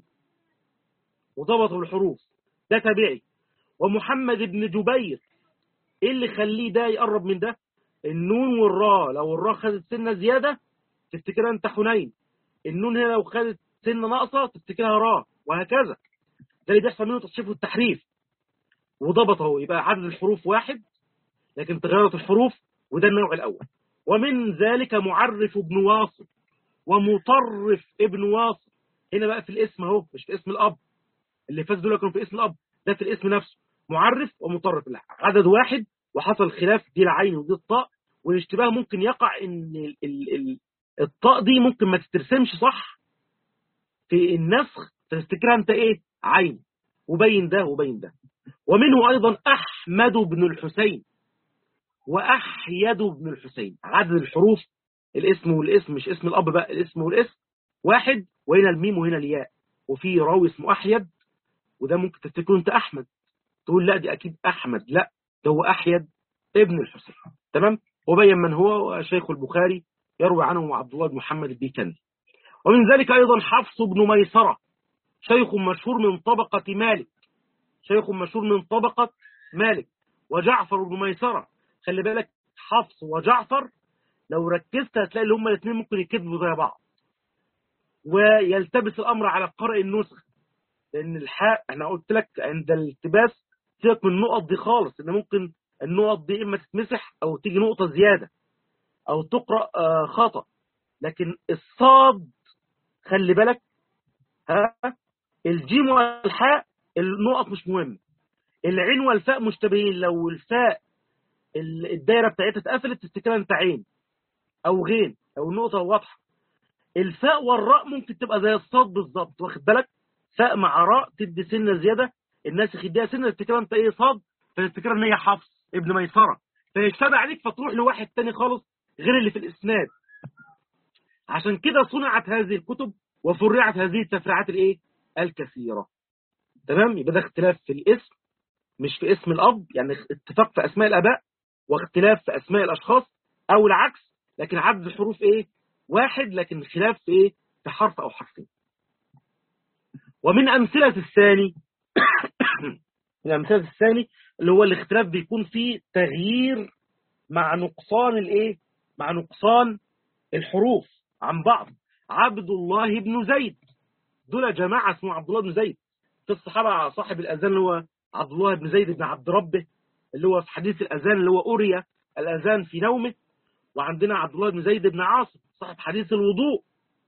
وضبطوا الحروف ده تابعي ومحمد بن جبير ايه اللي خليه ده يقرب من ده النون والراء لو الراء خدت سنة زيادة تفتكرها انت حنين النون هنا لو خدت سنة ناقصة تفتكرها راء وهكذا ده اللي بيحصل منه تصحيف والتحريف وضبطه يبقى عدد الحروف واحد لكن تغيرت الحروف وده النوع الأول ومن ذلك معرف ابن واصل ومطرف ابن واصل هنا بقى في الاسم اهو مش في اسم الأب اللي فاز دول كانوا في اسم الأب ده في الاسم نفسه معرف ومطرف عدد واحد وحصل خلاف دي العين ودي الطاء والاشتباه ممكن يقع ان ال ال ال الطاء دي ممكن ما تترسمش صح في النسخ تفتكرها انت ايه عين وبين ده وبين ده ومنه ايضا احمد بن الحسين واحيد بن الحسين عدد الحروف الاسم والاسم مش اسم الاب بقى الاسم والاسم واحد وهنا الميم وهنا الياء وفي راوي اسمه احيد وده ممكن تفتكره انت احمد تقول لا دي اكيد احمد لا ده هو احيد ابن الحسين تمام وبين من هو شيخ البخاري يروي عنه عبد الله بن محمد البيكندي ومن ذلك ايضا حفص بن ميسره شيخ مشهور من طبقه مالك شيخ مشهور من طبقه مالك وجعفر بن ميسره خلي بالك حفص وجعفر لو ركزت هتلاقي اللي هما الاثنين ممكن يكذبوا زي بعض ويلتبس الامر على قارئ النسخ لان الحاء انا قلت لك عند الالتباس سيبك من النقط دي خالص ان ممكن النقط دي اما تتمسح او تيجي نقطه زياده او تقرا خطا لكن الصاد خلي بالك ها الجيم والحاء النقط مش مهمه العين والفاء مشتبهين لو الفاء الدايره بتاعتها اتقفلت تفتكرها انت عين او غين او النقطه واضحه الفاء والراء ممكن تبقى زي الصاد بالظبط واخد بالك فاء مع راء تدي سنه زياده الناس يديها سنه تفتكرها انت ايه صاد فتفتكرها ان هي حفص ابن ميسره فيشتبه عليك فتروح لواحد تاني خالص غير اللي في الاسناد عشان كده صنعت هذه الكتب وفرعت هذه التفريعات الايه الكثيره تمام يبقى ده اختلاف في الاسم مش في اسم الاب يعني اتفاق في اسماء الاباء واختلاف في اسماء الاشخاص او العكس لكن عدد الحروف ايه واحد لكن خلاف في ايه في حرف او حرفين ومن امثله الثاني من امثله الثاني اللي هو الاختلاف بيكون فيه تغيير مع نقصان الايه مع نقصان الحروف عن بعض عبد الله بن زيد دول جماعه اسمه عبد الله بن زيد في الصحابه صاحب الاذان اللي هو عبد الله بن زيد بن عبد ربه اللي هو في حديث الاذان اللي هو اري الاذان في نومه وعندنا عبد الله بن زيد بن عاصم صاحب حديث الوضوء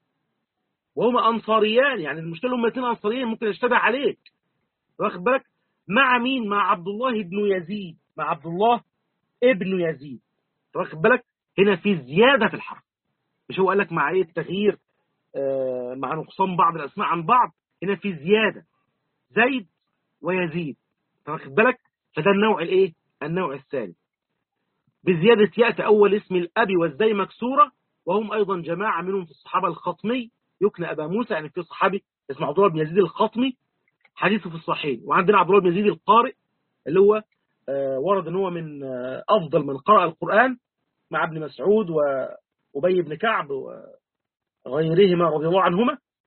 وهما انصاريان يعني المشكله هم الاثنين انصاريين ممكن يشتبه عليك واخد بالك مع مين مع عبد الله بن يزيد مع عبد الله ابن يزيد واخد بالك هنا في زياده في الحرف مش هو قال لك مع ايه التغيير آه مع نقصان بعض الاسماء عن بعض هنا في زياده زيد ويزيد واخد بالك فده النوع الايه النوع الثاني بزيادة يأتي أول اسم الأب والزي مكسورة وهم أيضا جماعة منهم في الصحابة الخطمي يكنى أبا موسى يعني في صحابي اسمه عبد الله بن يزيد الخطمي حديثه في الصحيح وعندنا عبد الله بن يزيد القارئ اللي هو آه ورد ان هو من آه أفضل من قرأ القرآن مع ابن مسعود وأبي بن كعب وغيرهما رضي الله عنهما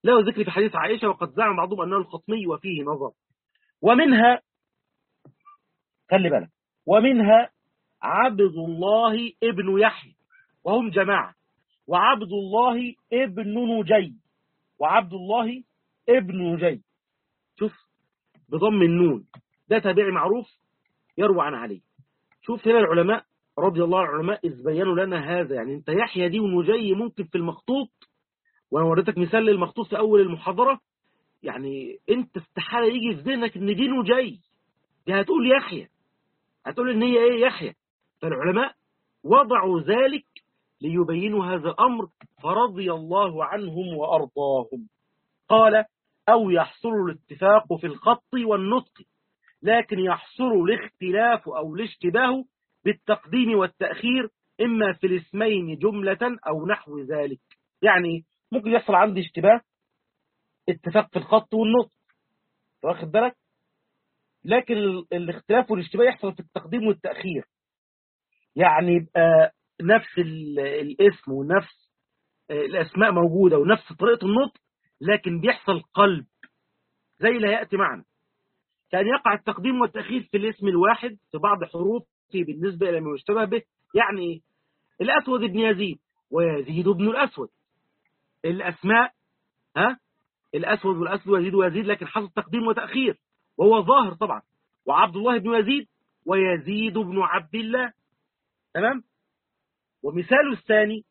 له ذكر في حديث عائشة وقد زعم بعضهم أنه الخطمي وفيه نظر ومنها خلي بالك ومنها عبد الله ابن يحيى وهم جماعة وعبد الله ابن نجي وعبد الله ابن نجي شوف بضم النون ده تابعي معروف يروى عن علي شوف هنا العلماء رضي الله عن العلماء إذ بينوا لنا هذا يعني انت يحيى دي ونجي ممكن في المخطوط وانا وريتك مثال للمخطوط في اول المحاضرة يعني انت استحالة يجي في ذهنك ان دي نجي دي هتقول يحيى هتقول ان هي ايه يحيى فالعلماء وضعوا ذلك ليبينوا هذا الأمر فرضي الله عنهم وأرضاهم قال أو يحصل الاتفاق في الخط والنطق لكن يحصل الاختلاف أو الاشتباه بالتقديم والتأخير إما في الاسمين جملة أو نحو ذلك يعني ممكن يحصل عندي اشتباه اتفاق في الخط والنطق واخد بالك لكن الاختلاف والاشتباه يحصل في التقديم والتأخير يعني يبقى نفس الاسم ونفس الأسماء موجودة ونفس طريقة النطق لكن بيحصل قلب زي لا يأتي معنا كان يقع التقديم والتأخير في الاسم الواحد في بعض حروفه بالنسبة إلى ما يشتبه به يعني الأسود بن يزيد ويزيد بن الأسود الأسماء ها الأسود والأسود ويزيد ويزيد لكن حصل تقديم وتأخير وهو ظاهر طبعا وعبد الله بن يزيد ويزيد بن عبد الله تمام ومثال الثاني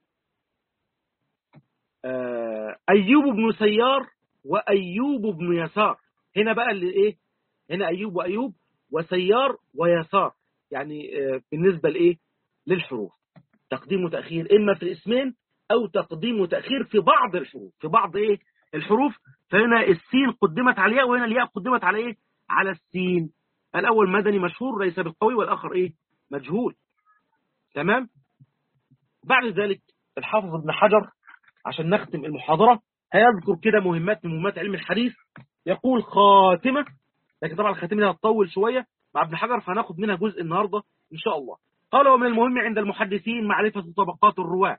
أيوب بن سيار وأيوب بن يسار هنا بقى اللي إيه هنا أيوب وأيوب وسيار ويسار يعني بالنسبة لإيه للحروف تقديم وتأخير إما في الاسمين أو تقديم وتأخير في بعض الحروف في بعض إيه الحروف فهنا السين قدمت على الياء وهنا الياء قدمت على إيه على السين الأول مدني مشهور ليس بالقوي والآخر إيه مجهول تمام بعد ذلك الحافظ ابن حجر عشان نختم المحاضرة هيذكر كده مهمات من مهمات علم الحديث يقول خاتمة لكن طبعا الخاتمة هتطول شوية مع ابن حجر فهناخد منها جزء النهاردة إن شاء الله قال ومن المهم عند المحدثين معرفة طبقات الرواة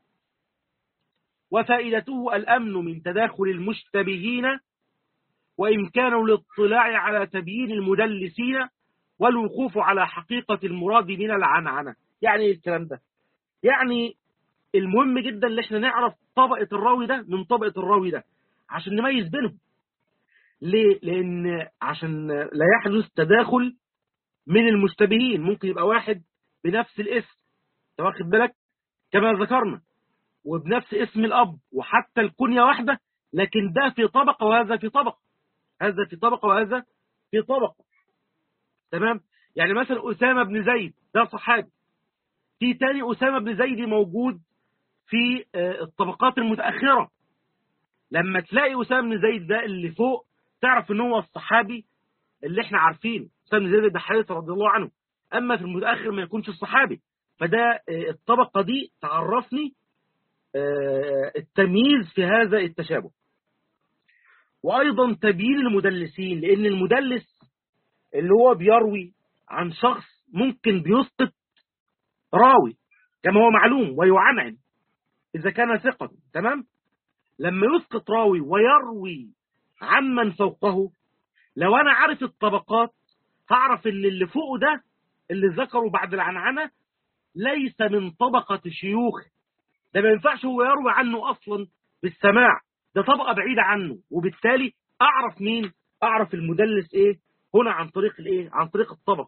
وفائدته الأمن من تداخل المشتبهين وإمكان الاطلاع على تبيين المدلسين والوقوف على حقيقة المراد من العنعنة يعني ايه الكلام ده يعني المهم جدا ان احنا نعرف طبقة الراوي ده من طبقة الراوي ده عشان نميز بينهم ليه لان عشان لا يحدث تداخل من المشتبهين ممكن يبقى واحد بنفس الاسم واخد بالك كما ذكرنا وبنفس اسم الاب وحتى الكنية واحدة لكن ده في طبقة وهذا في طبقة هذا في طبقة وهذا في طبقة تمام يعني مثلا أسامة بن زيد ده صحابي في تاني أسامة بن زيد موجود في الطبقات المتأخرة لما تلاقي أسامة بن زيد ده اللي فوق تعرف ان هو الصحابي اللي احنا عارفينه أسامة بن زيد بن حارثة رضي الله عنه أما في المتأخر ما يكونش الصحابي فده الطبقة دي تعرفني التمييز في هذا التشابه وأيضا تبيين المدلسين لأن المدلس اللي هو بيروي عن شخص ممكن بيسقط راوي كما هو معلوم ويعنعن إذا كان ثقا تمام لما يسقط راوي ويروي عمن فوقه لو أنا عارف الطبقات هعرف ان اللي فوقه ده اللي ذكره بعد العنعنة ليس من طبقة شيوخ ده ما ينفعش هو يروي عنه أصلا بالسماع ده طبقة بعيدة عنه وبالتالي أعرف مين أعرف المدلس إيه هنا عن طريق الإيه عن طريق الطبق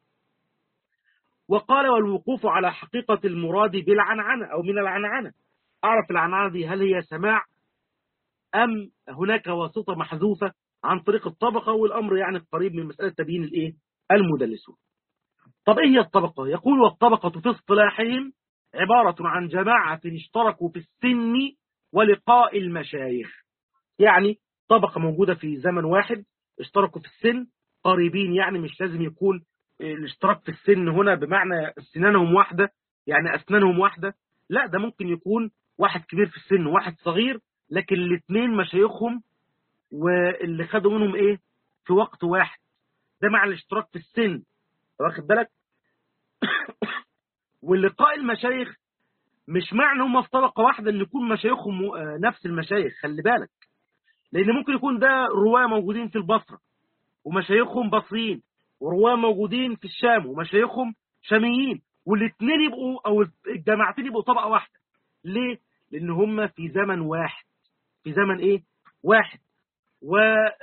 وقال والوقوف على حقيقة المراد بالعنعنة أو من العنعنة أعرف العنعنة دي هل هي سماع أم هناك واسطة محذوفة عن طريق الطبقة والأمر يعني قريب من مسألة تبيين الإيه المدلسون طب إيه هي الطبقة يقول والطبقة في اصطلاحهم عبارة عن جماعة اشتركوا في السن ولقاء المشايخ يعني طبقة موجودة في زمن واحد اشتركوا في السن قريبين يعني مش لازم يكون الاشتراك في السن هنا بمعنى سنانهم واحدة يعني أسنانهم واحدة لا ده ممكن يكون واحد كبير في السن وواحد صغير لكن الاثنين مشايخهم واللي خدوا منهم ايه في وقت واحد ده مع الاشتراك في السن واخد بالك واللقاء المشايخ مش معنى هم في طبقة واحدة ان يكون مشايخهم نفس المشايخ خلي بالك لأن ممكن يكون ده رواة موجودين في البصرة ومشايخهم بصريين ورواة موجودين في الشام ومشايخهم شاميين والاثنين يبقوا أو الجماعتين يبقوا طبقة واحدة ليه؟ لأن هم في زمن واحد في زمن إيه؟ واحد و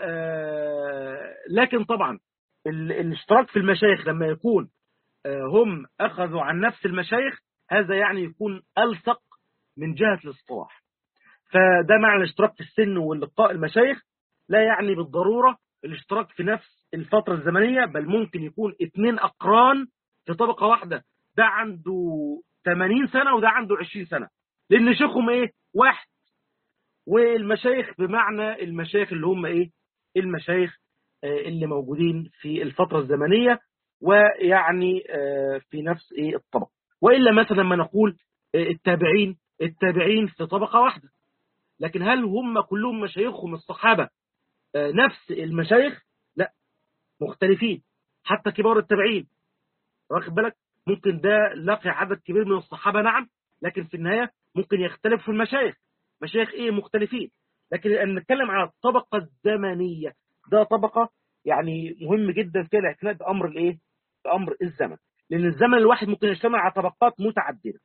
لكن طبعا الاشتراك في المشايخ لما يكون هم أخذوا عن نفس المشايخ هذا يعني يكون ألصق من جهة الاصطلاح فده معنى الاشتراك في السن واللقاء المشايخ لا يعني بالضرورة الاشتراك في نفس الفترة الزمنية بل ممكن يكون اثنين أقران في طبقة واحدة ده عنده 80 سنة وده عنده 20 سنة لأن شيخهم إيه واحد والمشايخ بمعنى المشايخ اللي هم إيه المشايخ اللي موجودين في الفترة الزمنية ويعني في نفس إيه الطبقة وإلا مثلا ما نقول التابعين التابعين في طبقة واحدة لكن هل هم كلهم مشايخهم الصحابة نفس المشايخ لا مختلفين حتى كبار التابعين واخد بالك ممكن ده لقي عدد كبير من الصحابة نعم لكن في النهاية ممكن يختلف في المشايخ مشايخ ايه مختلفين لكن ان نتكلم على الطبقة الزمنية ده طبقة يعني مهم جدا في الاعتناء بأمر الايه بأمر الزمن لأن الزمن الواحد ممكن يجتمع على طبقات متعددة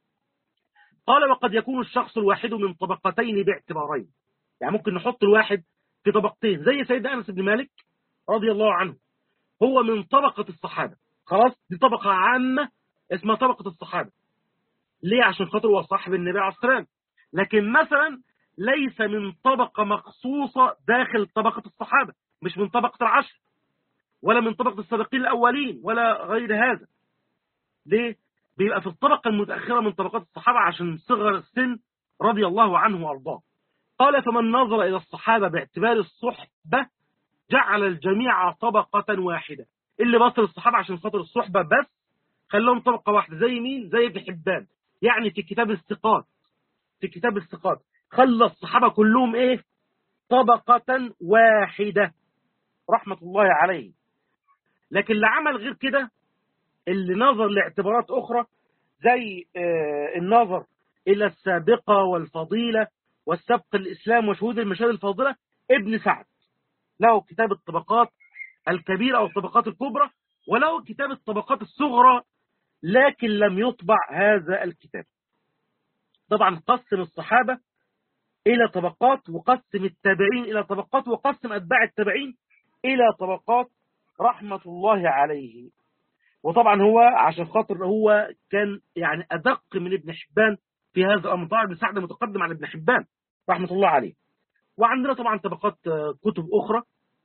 قال وقد يكون الشخص الواحد من طبقتين باعتبارين يعني ممكن نحط الواحد في طبقتين زي سيدنا أنس بن مالك رضي الله عنه هو من طبقة الصحابة خلاص دي طبقة عامة اسمها طبقة الصحابة ليه عشان خاطر هو صاحب النبي عليه الصلاة والسلام لكن مثلا ليس من طبقة مخصوصة داخل طبقة الصحابة مش من طبقة العشر ولا من طبقة السابقين الأولين ولا غير هذا ليه؟ بيبقى في الطبقة المتأخرة من طبقات الصحابة عشان صغر السن رضي الله عنه وأرضاه قال فمن نظر إلى الصحابة باعتبار الصحبة جعل الجميع طبقة واحدة اللي بصر الصحابة عشان خاطر الصحبة بس خلهم طبقة واحدة زي مين؟ زي ابن حبان يعني في كتاب الثقات في كتاب الثقات خلى الصحابة كلهم ايه طبقة واحدة رحمة الله عليه لكن اللي عمل غير كده اللي نظر لاعتبارات أخرى زي آه النظر إلى السابقة والفضيلة والسبق الإسلام وشهود المشاهد الفاضلة ابن سعد له كتاب الطبقات الكبيرة أو الطبقات الكبرى وله كتاب الطبقات الصغرى لكن لم يطبع هذا الكتاب طبعا قسم الصحابة إلى طبقات وقسم التابعين إلى طبقات وقسم أتباع التابعين إلى طبقات رحمة الله عليه وطبعا هو عشان خاطر هو كان يعني أدق من ابن حبان في هذا الأمر طبعا ابن سعد متقدم عن ابن حبان رحمة الله عليه وعندنا طبعا طبقات كتب أخرى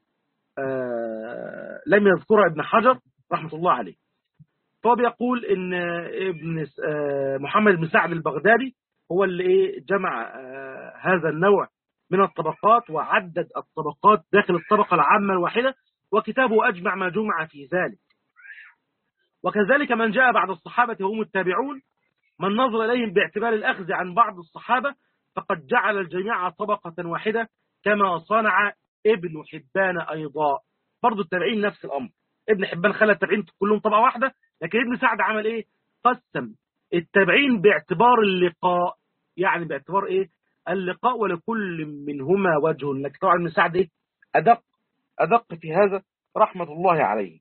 لم يذكرها ابن حجر رحمة الله عليه فهو بيقول ان ابن محمد بن سعد البغدادي هو اللي ايه جمع هذا النوع من الطبقات وعدد الطبقات داخل الطبقة العامة الواحدة وكتابه أجمع ما جمع في ذلك وكذلك من جاء بعد الصحابة وهم التابعون من نظر إليهم باعتبار الأخذ عن بعض الصحابة فقد جعل الجميع طبقة واحدة كما صنع ابن حبان أيضا برضو التابعين نفس الأمر ابن حبان خلى التابعين كلهم طبقة واحدة لكن ابن سعد عمل ايه قسم التابعين باعتبار اللقاء يعني باعتبار ايه اللقاء ولكل منهما وجه لكن طبعا ابن سعد ايه ادق ادق في هذا رحمة الله عليه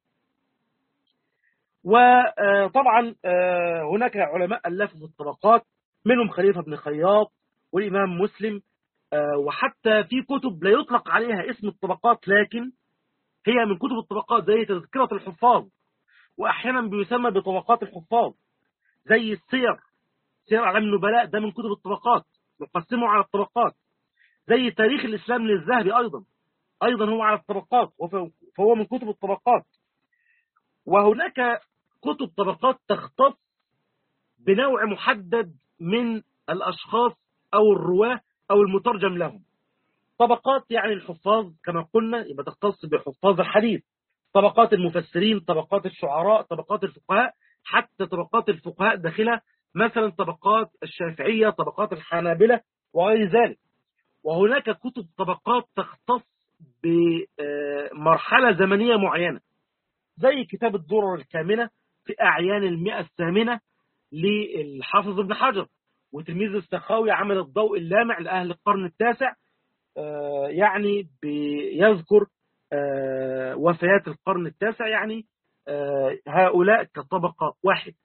وطبعا هناك علماء ألفوا في الطبقات منهم خليفة بن خياط والإمام مسلم وحتى في كتب لا يطلق عليها اسم الطبقات لكن هي من كتب الطبقات زي تذكرة الحفاظ وأحيانا بيسمى بطبقات الحفاظ زي السير سير أعلام النبلاء ده من كتب الطبقات نقسمه على الطبقات زي تاريخ الإسلام للذهبي أيضا أيضا هو على الطبقات فهو من كتب الطبقات وهناك كتب طبقات تختص بنوع محدد من الأشخاص أو الرواة أو المترجم لهم طبقات يعني الحفاظ كما قلنا يبقى تختص بحفاظ الحديث طبقات المفسرين طبقات الشعراء طبقات الفقهاء حتى طبقات الفقهاء داخلها مثلا طبقات الشافعية طبقات الحنابلة وغير ذلك وهناك كتب طبقات تختص بمرحلة زمنية معينة زي كتاب الدرر الكامنة في أعيان المئة الثامنة للحافظ ابن حجر وتلميذ السخاوي عمل الضوء اللامع لأهل القرن التاسع يعني بيذكر وفيات القرن التاسع يعني هؤلاء كطبقة واحد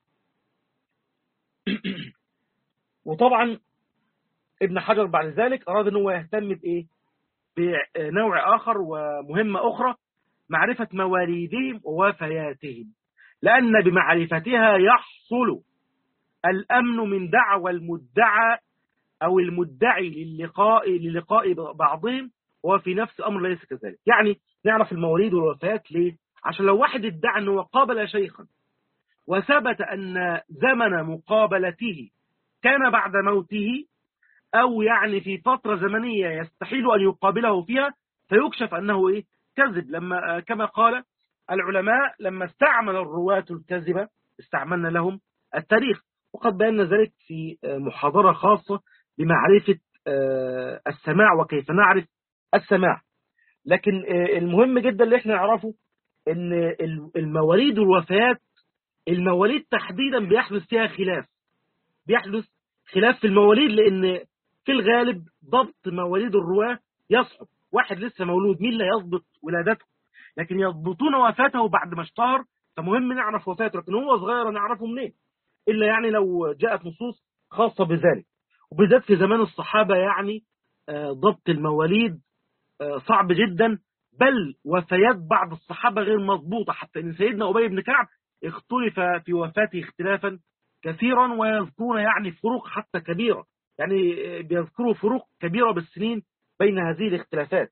وطبعا ابن حجر بعد ذلك أراد أنه يهتم بإيه بنوع آخر ومهمة أخرى معرفة مواليدهم ووفياتهم لأن بمعرفتها يحصل الأمن من دعوى المدعى أو المدعي للقاء للقاء بعضهم وفي نفس أمر ليس كذلك يعني نعرف المواليد والوفيات ليه عشان لو واحد ادعى أنه قابل شيخا وثبت أن زمن مقابلته كان بعد موته أو يعني في فترة زمنية يستحيل أن يقابله فيها فيكشف أنه إيه كذب لما كما قال العلماء لما استعمل الرواة الكذبة استعملنا لهم التاريخ وقد بينا ذلك في محاضرة خاصة بمعرفة السماع وكيف نعرف السماع لكن المهم جدا اللي احنا نعرفه ان المواليد والوفيات المواليد تحديدا بيحدث فيها خلاف بيحدث خلاف في المواليد لان في الغالب ضبط مواليد الرواة يصعب واحد لسه مولود مين لا يضبط ولادته لكن يضبطون وفاته بعد ما اشتهر فمهم نعرف وفاته لكن هو صغير نعرفه منين إلا يعني لو جاءت نصوص خاصة بذلك وبالذات في زمان الصحابة يعني ضبط المواليد صعب جدا بل وفيات بعض الصحابة غير مضبوطة حتى إن سيدنا أبي بن كعب اختلف في وفاته اختلافا كثيرا ويذكرون يعني فروق حتى كبيرة يعني بيذكروا فروق كبيرة بالسنين بين هذه الاختلافات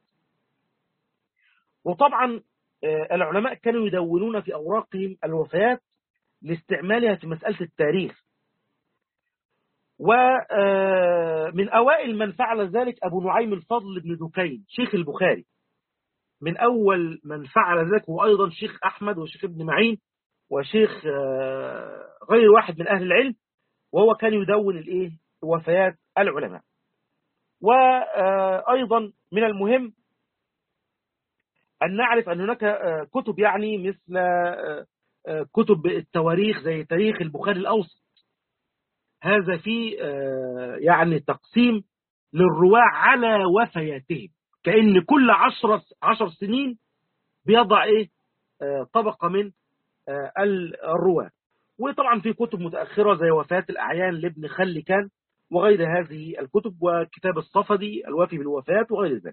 وطبعا العلماء كانوا يدونون في أوراقهم الوفيات لاستعمالها في مسألة التاريخ ومن أوائل من فعل ذلك أبو نعيم الفضل بن دكين شيخ البخاري من أول من فعل ذلك وأيضا شيخ أحمد وشيخ ابن معين وشيخ غير واحد من أهل العلم وهو كان يدون الإيه وفيات العلماء وأيضا من المهم أن نعرف أن هناك كتب يعني مثل كتب التواريخ زي تاريخ البخاري الأوسط هذا في يعني تقسيم للرواة على وفياتهم كأن كل عشر, عشر سنين بيضع إيه طبقة من الرواة وطبعا في كتب متأخرة زي وفاة الأعيان لابن خلي كان وغير هذه الكتب وكتاب الصفدي الوافي بالوفاة وغير ذلك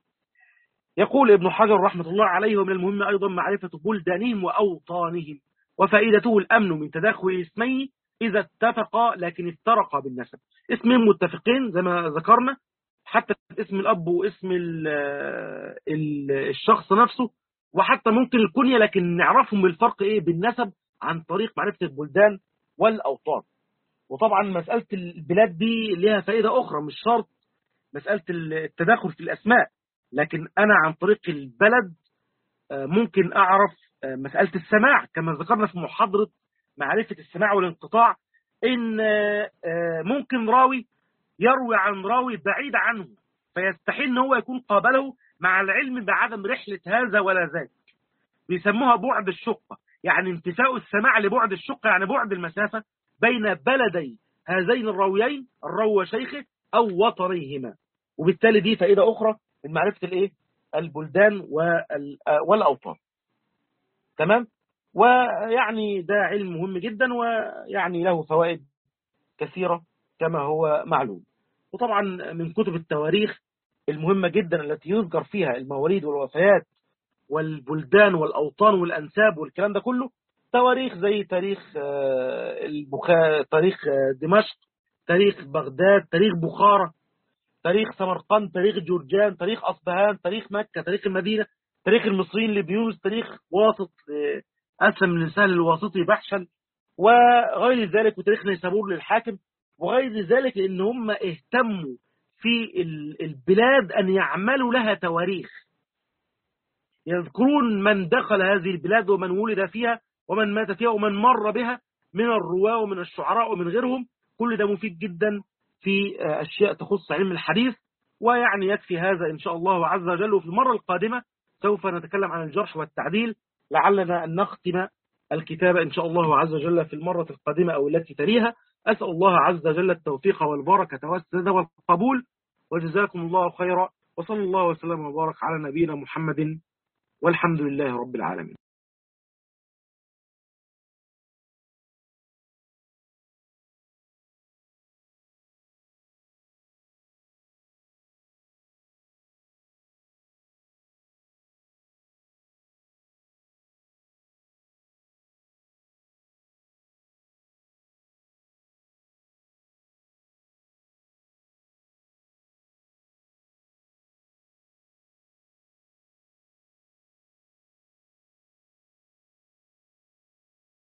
يقول ابن حجر رحمة الله عليه ومن المهم أيضا معرفة بلدانهم وأوطانهم وفائدته الأمن من تداخل اسمين إذا اتفقا لكن افترقا بالنسب اسمين متفقين زي ما ذكرنا حتى اسم الأب واسم ال ال الشخص نفسه وحتى ممكن الكنية لكن نعرفهم بالفرق إيه بالنسب عن طريق معرفة البلدان والأوطان وطبعا مسألة البلاد دي لها فائدة أخرى مش شرط مسألة التداخل في الأسماء لكن أنا عن طريق البلد ممكن أعرف مسألة السماع كما ذكرنا في محاضرة معرفة السماع والانقطاع إن ممكن راوي يروي عن راوي بعيد عنه فيستحيل ان هو يكون قابله مع العلم بعدم رحلة هذا ولا ذاك بيسموها بعد الشقة يعني انتفاء السماع لبعد الشقة يعني بعد المسافة بين بلدي هذين الراويين الراوي وشيخه أو وطنيهما وبالتالي دي فائدة أخرى من معرفة الإيه؟ البلدان والأوطان تمام ويعني ده علم مهم جدا ويعني له فوائد كثيرة كما هو معلوم وطبعا من كتب التواريخ المهمة جدا التي يذكر فيها المواليد والوفيات والبلدان والأوطان والأنساب والكلام ده كله تواريخ زي تاريخ البخاري تاريخ دمشق تاريخ بغداد تاريخ بخارى تاريخ سمرقند تاريخ جورجان تاريخ أصبهان تاريخ مكة تاريخ المدينة تاريخ المصريين لبيوز تاريخ واسط أسلم من سهل الواسطي بحشا وغير ذلك وتاريخ نيسابور للحاكم وغير ذلك لأن هم اهتموا في البلاد أن يعملوا لها تواريخ يذكرون من دخل هذه البلاد ومن ولد فيها ومن مات فيها ومن مر بها من الرواة ومن الشعراء ومن غيرهم كل ده مفيد جدا في أشياء تخص علم الحديث ويعني يكفي هذا إن شاء الله عز وجل وفي المرة القادمة سوف نتكلم عن الجرح والتعديل لعلنا أن نختم الكتاب إن شاء الله عز وجل في المرة القادمة أو التي تليها أسأل الله عز وجل التوفيق والبركة والسداد والقبول وجزاكم الله خيرا وصلى الله وسلم وبارك على نبينا محمد والحمد لله رب العالمين